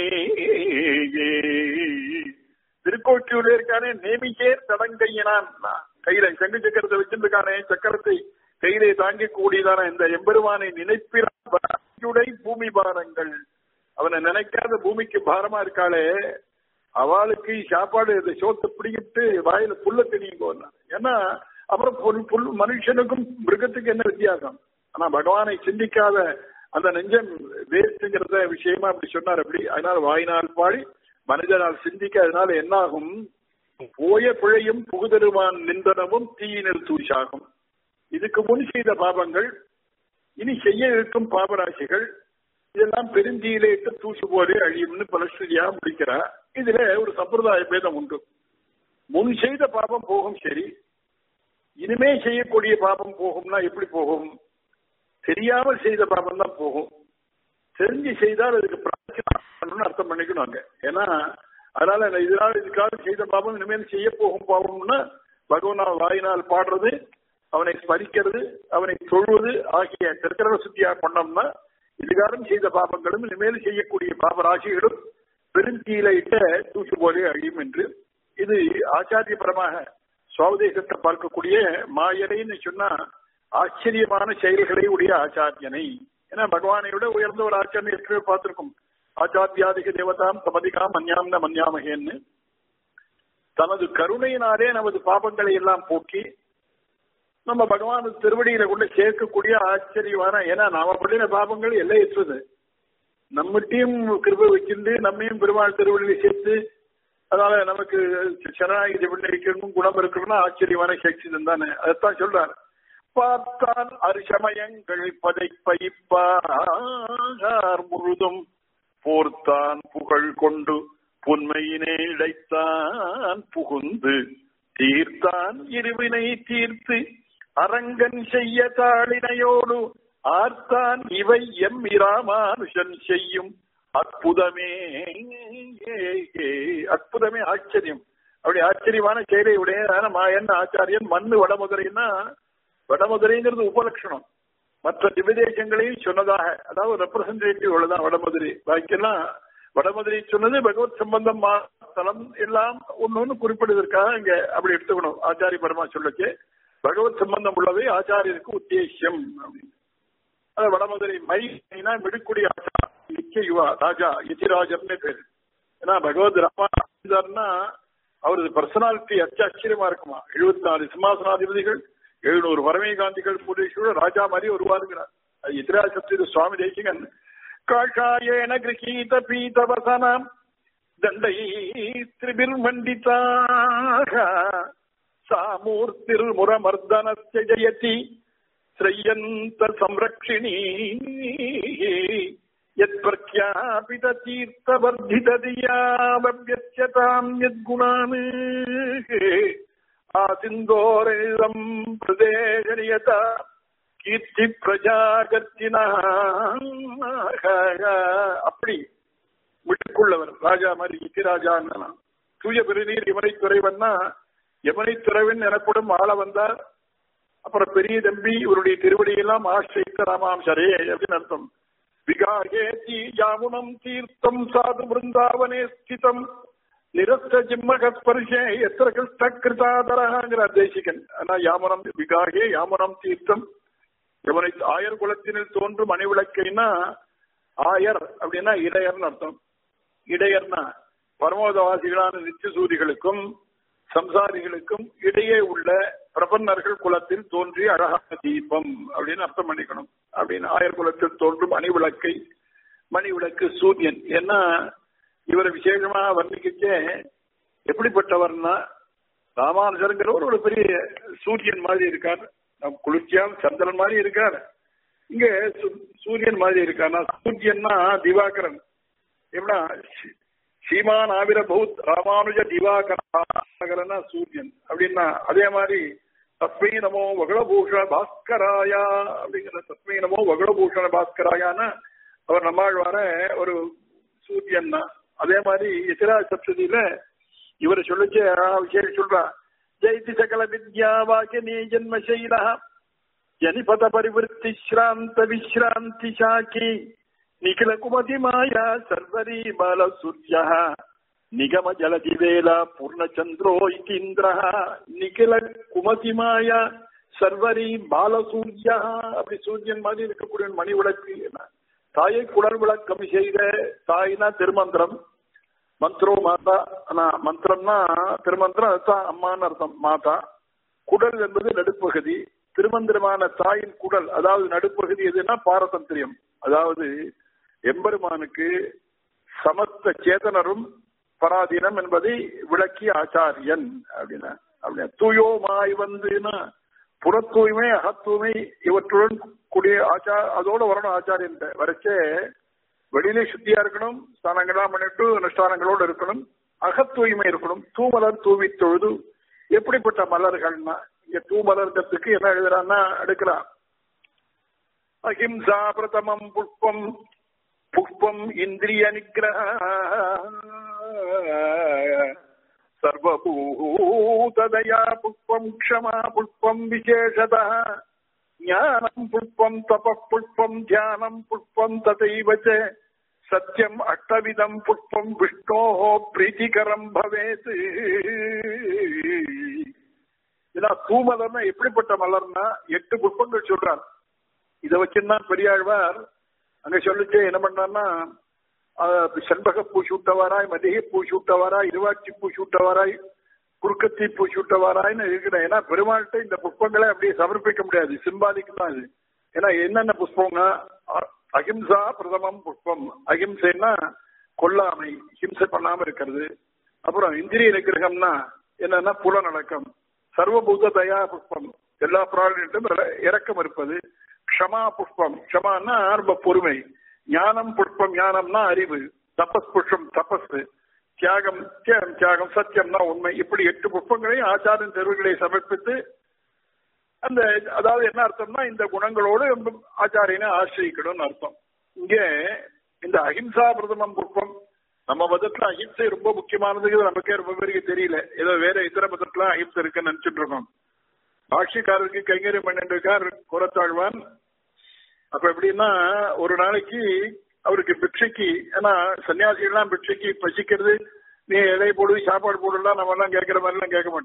திருக்கோட்டியூர்ல இருக்கானே நேமிகேர் தடங்கையினான் கையில சங்கு சக்கரத்தை வச்சிருக்கானே சக்கரத்தை கையிலே தாங்கி கூடியதான இந்த எம்பெருமானை நினைப்பிலாடை பூமி பாரங்கள் அவனை நினைக்காத பூமிக்கு பாரமா இருக்காளே அவளுக்கு சாப்பாடு இந்த சோத்தை பிடிக்கிட்டு வாயில புல்ல திணியும் ஏன்னா அப்புறம் புல் புல் மனுஷனுக்கும் மிருகத்துக்கு என்ன வித்தியாசம் ஆனா பகவானை சிந்திக்காத அந்த நெஞ்சம் வேஸ்ட்ங்கிறத விஷயமா அப்படி சொன்னார் அப்படி அதனால வாயினால் பாடி மனிதனால் சிந்திக்க அதனால என்ன ஆகும் போய பிழையும் புகுதருமான் நிந்தனமும் தீயினர் தூஷாகும் இதுக்கு முன் செய்த பாபங்கள் இனி செய்ய இருக்கும் பாபராசிகள் இதெல்லாம் பெருந்தீயிலே இட்டு தூசு போலே அழியும்னு பலஸ்ரீயா முடிக்கிறா இதுல ஒரு சம்பிரதாய பேதம் உண்டு முன் செய்த பாபம் போகும் சரி இனிமே செய்யக்கூடிய பாபம் போகும்னா எப்படி போகும் தெரியாமல் செய்த பாபம் தான் போகும் தெரிஞ்சு செய்தால் அதுக்கு பிரார்த்தனை அர்த்தம் பண்ணிக்கணும் அங்க ஏன்னா அதனால இதனால் இதுக்காக செய்த பாபம் இனிமேல் செய்ய போகும் பாவம்னா பகவானா வாயினால் பாடுறது அவனை ஸ்மரிக்கிறது அவனை தொழுவது ஆகிய திருக்கர சுத்தியா கொண்டோம்னா இதுகாரம் செய்த பாபங்களும் இனிமேல் செய்யக்கூடிய பாபராசிகளும் பெருந்தீல இட்ட தூசு போலே அழியும் என்று இது ஆச்சாரியபரமாக சுவாவதேசத்தை பார்க்கக்கூடிய மாயனைன்னு சொன்னா ஆச்சரியமான செயல்களை உடைய ஆச்சாரியனை ஏன்னா பகவானை விட உயர்ந்த ஒரு ஆச்சாரியனை ஏற்கனவே பார்த்திருக்கும் ஆச்சாரியாதிக தேவதாம் தமதிகாம் மன்யாம்ன மன்யாமகேன்னு தனது கருணையினாலே நமது பாபங்களை எல்லாம் போக்கி நம்ம பகவான் திருவடியில கொண்டு சேர்க்கக்கூடிய ஆச்சரியமான ஏன்னா நாம பண்ணின பாபங்கள் எல்லையற்றது நம்மகிட்டையும் கிருபை வச்சிருந்து நம்மையும் பெருமாள் திருவடியில சேர்த்து அதனால நமக்கு சரணாகிதி பண்ணி இருக்கணும் குணம் இருக்கணும்னா ஆச்சரியமான சக்தி தானே அதைத்தான் சொல்றார் பார்த்தான் அரிசமயங்கள் பதை பயிப்பார் முழுதும் போர்த்தான் புகழ் கொண்டு பொன்மையினே இழைத்தான் புகுந்து தீர்த்தான் இருவினை தீர்த்து அரங்கன் செய்ய தாளினையோடு ஆர்த்தான் இவை எம் இராமானுஷன் செய்யும் அற்புதமே அற்புதமே ஆச்சரியம் அப்படி ஆச்சரியமான செயலை உடைய மாயன் ஆச்சாரியன் மண்ணு வடமதுரைன்னா வடமதுரைங்கிறது உபலட்சணம் மற்ற திவ்யதேசங்களையும் சொன்னதாக அதாவது ரெப்ரசன்டேட்டிவ் அவ்வளவுதான் வடமதுரை பாக்கியெல்லாம் வடமதுரை சொன்னது பகவத் சம்பந்தம் ஸ்தலம் எல்லாம் ஒன்னு ஒண்ணு குறிப்பிடுவதற்காக இங்க அப்படி எடுத்துக்கணும் ஆச்சாரிய பரமா சொல்லச்சு பகவத் சம்பந்தம் உள்ளவை ஆச்சாரியருக்கு உத்தேசியம் அப்படின்னு அது வடமதுரை மைனா மிடுக்குடி ஆச்சார் நித்திய யுவா ராஜா யதிராஜர்னு பேரு ஏன்னா பகவத் ராமாச்சார்னா அவரது பர்சனாலிட்டி அச்சு ஆச்சரியமா இருக்குமா எழுபத்தி நாலு சிம்மாசனாதிபதிகள் எழுநூறு வரமே காந்திகள் பூரேஸ்வரர் ராஜா மாதிரி வருவாருங்கிறார் அது யதிராஜ சப்தி சுவாமி தேசிகன் காஷாயேன கிரகீத பீதவசனம் தண்டை திரிபிர்மண்டிதாக சாமூர்த்திர்முரமர்தனஸ்ய ஜயதி ஸ்ரயந்த சம்ரக்ஷிணி யத்பிரக்யாபித தீர்த்தவர்திததியாவவ்யத்யதாம் யத்குணான் ஆசிந்தோரிதம் பிரதேசனியத கீர்த்தி பிரஜாகர்த்தினா அப்படி விட்டுக்குள்ளவர் ராஜா மாதிரி இத்திராஜா தூய பெருநீர் யமனை துறைவன்னா யமனை துறைவன் எனப்படும் ஆள வந்தார் அப்புறம் பெரிய தம்பி இவருடைய திருவடியெல்லாம் ஆசிரித்த ராமாம்சரே அப்படின்னு அர்த்தம் விகாகேதி யாமுனம் தீர்த்தம் சாது பிருந்தாவனே ஸ்திதம் நிரஸ்த ஜிம்மக ஸ்பர்ஷே எத்திர கிருஷ்ட கிருதாதரங்கிற தேசிகன் ஆனா யாமனம் விகாகே யாமனம் தீர்த்தம் இவனை ஆயர் குலத்தினில் தோன்றும் மணிவிளக்கைனா ஆயர் அப்படின்னா இடையர்னு அர்த்தம் இடையர்னா பரமோதவாசிகளான நித்தியசூரிகளுக்கும் சம்சாரிகளுக்கும் இடையே உள்ள பிரபன்னர்கள் குலத்தில் தோன்றிய அழகான தீபம் அப்படின்னு அர்த்தம் பண்ணிக்கணும் அப்படின்னு ஆயர் குலத்தில் தோன்றும் மணிவிளக்கை மணிவிளக்கு சூரியன் ஏன்னா இவரை விசேஷமா வர்ணிக்கச்சே எப்படிப்பட்டவர்னா ராமானுஜருங்கிறவர் ஒரு பெரிய சூரியன் மாதிரி இருக்கார் குளிர்ச்சியால் சந்திரன் மாதிரி இருக்கார் இங்க சூரியன் மாதிரி இருக்கார் சூரியன்னா திவாகரன் எப்படா சீமான் ஆவிர பௌத் ராமானுஜ திவாகரனா சூரியன் அப்படின்னா அதே மாதிரி தஸ்மை நமோ வகுளபூஷண பாஸ்கராயா அப்படிங்கிற தஸ்மை நமோ வகுளபூஷண பாஸ்கராயான்னா அவர் நம்மாழ்வார ஒரு சூரியன் தான் அதே மாதிரி எதிரா சப்சதியில இவரை சொல்லிச்சு விசேஷம் சொல்றா ஜெயதி சகல வித்யா வாக்கினி ஜென்மசைலா ஜனிபத பரிவருத்தி ஸ்ராந்த விஸ்ராந்தி சாக்கி நிகில குமதி மாயா சர்வரி பால சூர்யா நிகம ஜலதி வேல பூர்ணச்சந்திரோ இந்திர நிகில குமதி மாயா சர்வரி பால சூர்யா அப்படி சூரியன் மாதிரி இருக்கக்கூடிய மணி விளக்கு தாயை குடல் விளக்கம் செய்த தாய்னா திருமந்திரம் மந்திரோ மாதா ஆனா மந்திரம்னா திருமந்திரம் அதுதான் அம்மான்னு அர்த்தம் மாதா குடல் என்பது நடுப்பகுதி திருமந்திரமான தாயின் குடல் அதாவது நடுப்பகுதி எதுனா பாரதந்திரியம் அதாவது எம்பெருமானுக்கு சமஸ்த சேதனரும் பராதீனம் என்பதை விளக்கிய ஆச்சாரியன் அப்படின்னா அப்படின்னா தூயோமாய் வந்துன்னா புறத்தூய்மை அகத்தூய்மை இவற்றுடன் கூடிய ஆச்சா அதோட வரணும் ஆச்சாரியன் வரைச்சே வெளியிலே சுத்தியா இருக்கணும் ஸ்தானங்கள்லாம் பண்ணிட்டு அனுஷ்டானங்களோடு இருக்கணும் அகத்தூய்மை இருக்கணும் தூமலர் தூவி தொழுது எப்படிப்பட்ட மலர்கள்னா இங்க தூமலர்கிறதுக்கு என்ன எழுதுறான்னா எடுக்கிறான் அஹிம்சா பிரதமம் புஷ்பம் புஷ்பம் இந்திரிய நிகிரக சர்வபூததயா புஷ்பம் க்ஷமா புஷ்பம் விசேஷத ஞானம் புஷ்பம் தப புஷ்பம் தியானம் புஷ்பம் ததைவ சத்தியம் அஷ்டவிதம் புஷ்பம் விஷ்ணோ பிரீத்திகரம் பவேத் ஏன்னா தூமலர்னா எப்படிப்பட்ட மலர்னா எட்டு புஷ்பங்கள் சொல்றார் இதை வச்சுதான் பெரியாழ்வார் அங்க சொல்லிச்சு என்ன பண்ணார்னா செண்பக பூ சூட்டவாராய் மதிகை பூ சூட்டவாராய் இருவாட்சி பூ சூட்டவாராய் குறுக்கத்தி பூ சூட்டவாராய்னு இருக்கிறேன் ஏன்னா பெருமாள்கிட்ட இந்த புஷ்பங்களை அப்படியே சமர்ப்பிக்க முடியாது சிம்பாலிக்கு தான் இது ஏன்னா என்னென்ன புஷ்பங்க அகிம்சா பிரதமம் புஷ்பம் அகிம்சைன்னா கொல்லாமை ஹிம்சை பண்ணாம இருக்கிறது அப்புறம் இந்திரிய நிகிரகம்னா என்னன்னா புலநடக்கம் சர்வபூத தயா புஷ்பம் எல்லா பிராணிகளும் இறக்கம் இருப்பது க்ஷமா புஷ்பம் க்ஷமான்னா ரொம்ப பொறுமை ஞானம் புஷ்பம் ஞானம்னா அறிவு தபஸ் புஷ்பம் தபஸ் தியாகம் தியாகம் தியாகம் சத்தியம்னா உண்மை இப்படி எட்டு புஷ்பங்களையும் ஆச்சாரின் தெருவுகளை சமர்ப்பித்து அந்த அதாவது என்ன அர்த்தம்னா இந்த குணங்களோடு ஆச்சாரியனை ஆசிரியக்கணும்னு அர்த்தம் இங்கே இந்த அஹிம்சா பிரதமம் புஷ்பம் நம்ம மதத்துல அஹிம்சை ரொம்ப முக்கியமானது நமக்கே ரொம்ப பேருக்கு தெரியல ஏதோ வேற இதர மதத்துல அஹிம்சை இருக்குன்னு நினைச்சிட்டு இருக்கோம் ஆட்சிக்காரருக்கு கைங்கரியம் பண்ணிட்டு இருக்கார் குரத்தாழ்வான் அப்ப எப்படின்னா ஒரு நாளைக்கு அவருக்கு பிக்ஷைக்கு ஏன்னா சன்னியாசிகள்லாம் பிக்ஷைக்கு பசிக்கிறது நீ இலை போடு சாப்பாடு போடுலாம் நம்ம எல்லாம் கேட்கிற மாதிரி எல்லாம் கேட்க மாட்டான்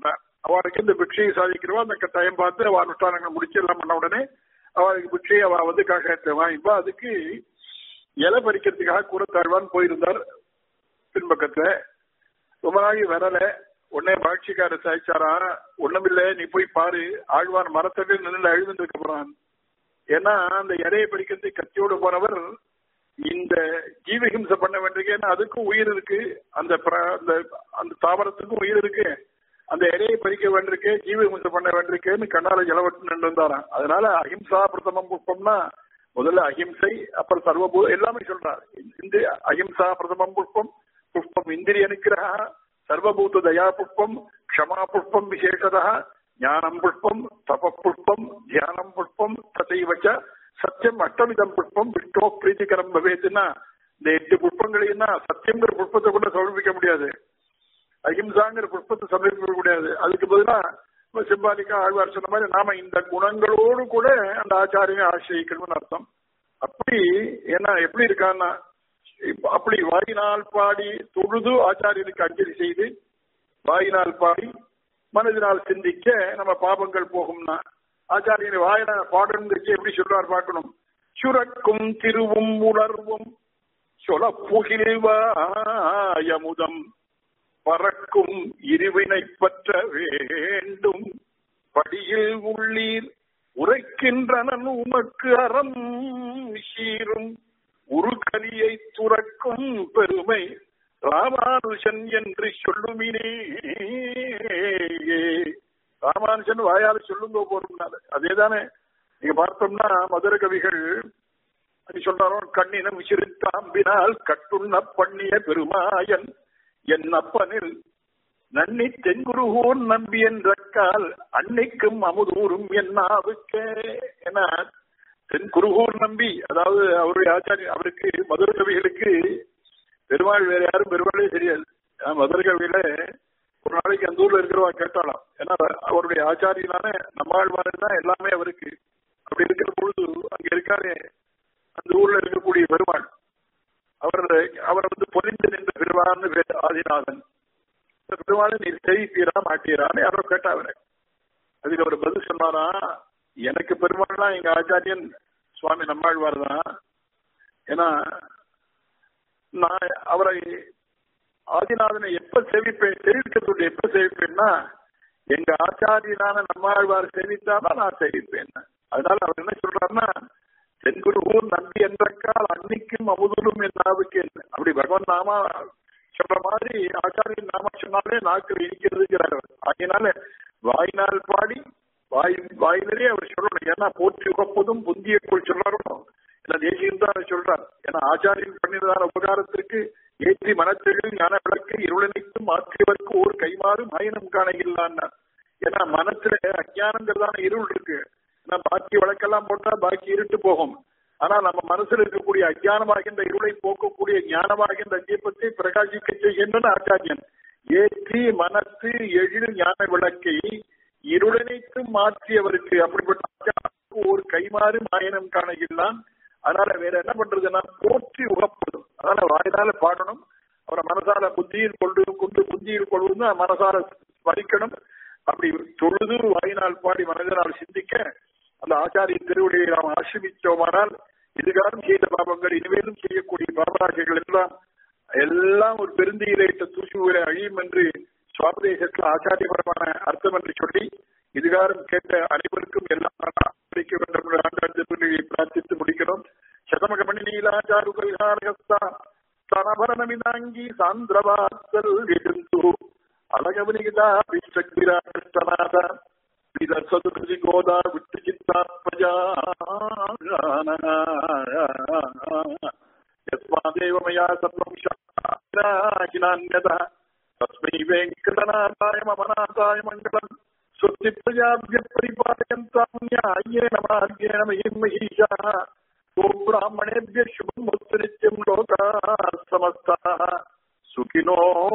அவளுக்கு இந்த பிக்ஷையை சாதிக்கிறவா அந்த டைம் பார்த்து அவ அனுஷ்டானங்கள் முடிச்சு எல்லாம் பண்ண உடனே அவளுக்கு பிக்ஷையை அவ வந்து காகத்தை வாங்கிப்பா அதுக்கு இலை பறிக்கிறதுக்காக கூறத்தாழ்வான் போயிருந்தார் பின்பக்கத்துல ரொம்ப நாளைக்கு வரல உடனே பாட்சிக்காரர் சாய்ச்சாரா ஒண்ணுமில்ல நீ போய் பாரு ஆழ்வார் மரத்தடி நின்று அழுதுட்டு இருக்க போறான் ஏன்னா அந்த இலையை பறிக்கிறதுக்கு கத்தியோடு போனவர் இந்த ஜீவஹிம்சை பண்ண வேண்டியிருக்கு ஏன்னா அதுக்கும் உயிர் இருக்கு அந்த பிர- அந்த அந்த தாவரத்துக்கும் உயிர் இருக்கு அந்த இலையை பறிக்க வேண்டியிருக்கு ஜீவஹிம்சை பண்ண வேண்டியிருக்குன்னு கண்ணால ஜலவட்டு நின்று இருந்தாராம் அதனால அஹிம்சா பிரதமம் புஷ்பம்னா முதல்ல அஹிம்சை அப்புறம் சர்வபூ எல்லாமே சொல்றார் இந்த அஹிம்சா பிரதமம் புஷ்பம் புஷ்பம் இந்திரிய நிகிரக சர்வபூத தயா புஷ்பம் க்ஷமா புஷ்பம் விசேஷதா ஞானம் புஷ்பம் தப புஷ்பம் தியானம் புஷ்பம் தசைவச்ச சத்தியம் அஷ்டமிதம் புஷ்பம் விஷ்ணோ பிரீத்திகரம் பவேத்துன்னா இந்த எட்டு புஷ்பங்களையும் சத்தியங்கிற புஷ்பத்தை கூட சமர்ப்பிக்க முடியாது அஹிம்சாங்கிற புஷ்பத்தை சமர்ப்பிக்க முடியாது அதுக்கு பதிலா சிம்பாலிக்கா ஆழ்வார் சொன்ன மாதிரி நாம இந்த குணங்களோடு கூட அந்த ஆச்சாரியனை ஆசிரியக்கணும்னு அர்த்தம் அப்படி ஏன்னா எப்படி இருக்கான்னா இப்ப அப்படி வாயினால் பாடி தொழுது ஆச்சாரியனுக்கு அஞ்சலி செய்து வாயினால் பாடி மனதினால் சிந்திக்க நம்ம பாபங்கள் போகும்னா ஆச்சாரியனை வாயின பாடணும் எப்படி சொல்றார் பார்க்கணும் சுரக்கும் திருவும் உணர்வும் சொல புகில்வாயமுதம் பறக்கும் இருவினை பற்ற வேண்டும் படியில் உள்ளீர் உரைக்கின்றனன் உமக்கு அறம் சீரும் உருகலியை துறக்கும் பெருமை ராமானுஜன் என்று சொல்லுமினே ராமானுஜன் வாயால் சொல்லுங்க போறோம்னால அதேதானே நீங்க பார்த்தோம்னா மதுர கவிகள் அது சொல்றாரோ கண்ணினம் விசிறித்தாம்பினால் கட்டுண்ண பண்ணிய பெருமாயன் என் அப்பனில் நன்னி தென்குருகூர் நம்பி என்றக்கால் அன்னைக்கும் அமுதூரும் என்னாவுக்கே என தென்குருகூர் நம்பி அதாவது அவருடைய ஆச்சாரிய அவருக்கு மதுர கவிகளுக்கு பெருமாள் வேற யாரும் பெருமாளே தெரியாது ஆனா, மதுர கவியில ஒரு நாளைக்கு அந்த ஊர்ல இருக்கிறவா கேட்டாலாம் ஏன்னா அவருடைய ஆச்சாரியனான நம்மாழ்வாரன் தான் எல்லாமே அவருக்கு அப்படி இருக்கிற பொழுது அங்க இருக்காரே அந்த ஊர்ல இருக்கக்கூடிய பெருமாள் அவர் அவர் வந்து பொலிந்து நின்ற பெருமாள்னு பேர் ஆதிநாதன் இந்த பெருமாளை நீ செய்தீரா மாட்டீரான்னு யாரோ கேட்டாவர அதுக்கு அவர் பதில் சொன்னாரா எனக்கு பெருமாள்னா எங்க ஆச்சாரியன் சுவாமி நம்மாழ்வார் தான் ஏன்னா நான் அவரை ஆதிநாதனை எப்ப சேவிப்பேன் சேவிக்கிறது எப்ப சேவிப்பேன்னா எங்க ஆச்சாரியனான நம்மாழ்வார் சேவித்தாதான் நான் சேவிப்பேன் அதனால அவர் என்ன சொல்றாருன்னா தென்குருகூர் நம்பி என்றக்கால் அன்னைக்கும் அமுதலும் என் நாவுக்கு என்ன அப்படி பகவான் நாமா சொல்ற மாதிரி ஆச்சாரியன் நாம சொன்னாலே நாக்கில் இனிக்கிறதுங்கிறார் அவர். ஆகையினால வாயினால் பாடி வாய் வாயிலே அவர் சொல்லணும் ஏன்னா போற்றி உகப்பதும் புந்திய போல் சொல்லணும் ஏன்னா தேசியம் தான் அவர் சொல்றார் ஏன்னா ஆச்சாரியன் பண்ணினதான உபகாரத்திற்கு ஏற்றி மனத்தெழில் ஞான விளக்கு இருளனைத்தும் மாற்றியவர்க்கு ஒரு கைமாறு மாயினம் காணகில்லான்னார் ஏன்னா மனசுல அஜானங்கிறதான இருள் இருக்கு ஏன்னா பாக்கி வழக்கெல்லாம் போட்டா பாக்கி இருட்டு போகும் ஆனா நம்ம மனசுல இருக்கக்கூடிய அஜானமாகின்ற இருளை போக்கக்கூடிய ஞானமாகின்ற தீபத்தை பிரகாசிக்க செய்கின்றன ஆச்சாரியன் ஏற்றி மனசு எழில் ஞான விளக்கை இருளனைத்தும் மாற்றியவருக்கு அப்படிப்பட்ட ஆச்சாரனுக்கு ஒரு கைமாறு மாயனம் காணகில்லான் அதனால வேற என்ன பண்றதுன்னா போற்றி உகப்படும் அதனால வாயினால பாடணும் அவரை மனசால புத்தியில் கொண்டு கொண்டு புத்தியில் கொள்வது மனசால ஸ்மரிக்கணும் அப்படி தொழுது வாயினால் பாடி மனதினால் சிந்திக்க அந்த ஆச்சாரிய திருவடியை நாம் ஆசிரிமித்தோமானால் இதுகாரம் செய்த பாபங்கள் இனிமேலும் செய்யக்கூடிய பாபராஜர்கள் எல்லாம் எல்லாம் ஒரு பெருந்தீரையிட்ட தூசுகளை அழியும் என்று சுவாபதேசத்தில் ஆச்சாரியபரமான அர்த்தம் என்று சொல்லி இதுகாரம் கேட்ட அனைவருக்கும் எல்லாம் கிடைக்க வேண்டும் என்று ஆண்டாள் திருவள்ளியை பிரார்த்தித்து முடிக்கிறோம் சதமக மணி நீலாச்சாரு பரிகாரகஸ்தா ಸ್ತನಭರಣಮಿದಾಂಗಿ ಸಾಂದ್ರವಾಸಲ್ ವಿದಂತು ಅಲಗವನಿಗಿದ ವಿಶ್ವಕ್ತಿರಾಕೃಷ್ಟನಾದ ವಿದರ್ಸದು ಕೃಷಿ ಗೋದ ವಿಟ್ಟು ಚಿತ್ತಾತ್ಮಜ ಯಸ್ಮಾದೇವ ಮಯಾ ಸರ್ವಂ ಶಾಹಿನಾನ್ಯದ ತಸ್ಮೈ ವೆಂಕಟನಾಥಾಯ ಮಮನಾಥಾಯ ಮಂಗಳಂ ಸ್ವಸ್ತಿ ಪ್ರಜಾಭ್ಯ ಪರಿಪಾಲಯಂತಾಂ ನ್ಯಾಯೇನ ಮಾರ್ಗೇಣ ಮಹಿಂ ಮಹಿಷಾಃ ಓ ಬ್ರಾಹ್ಮಣೇಭ್ಯ ಶುಭಂ ವಸ್ತು ನಿತ್ಯಂ ಲೋಕಾ ಸಮಸ್ತಾಃ ಸುಖಿನೋ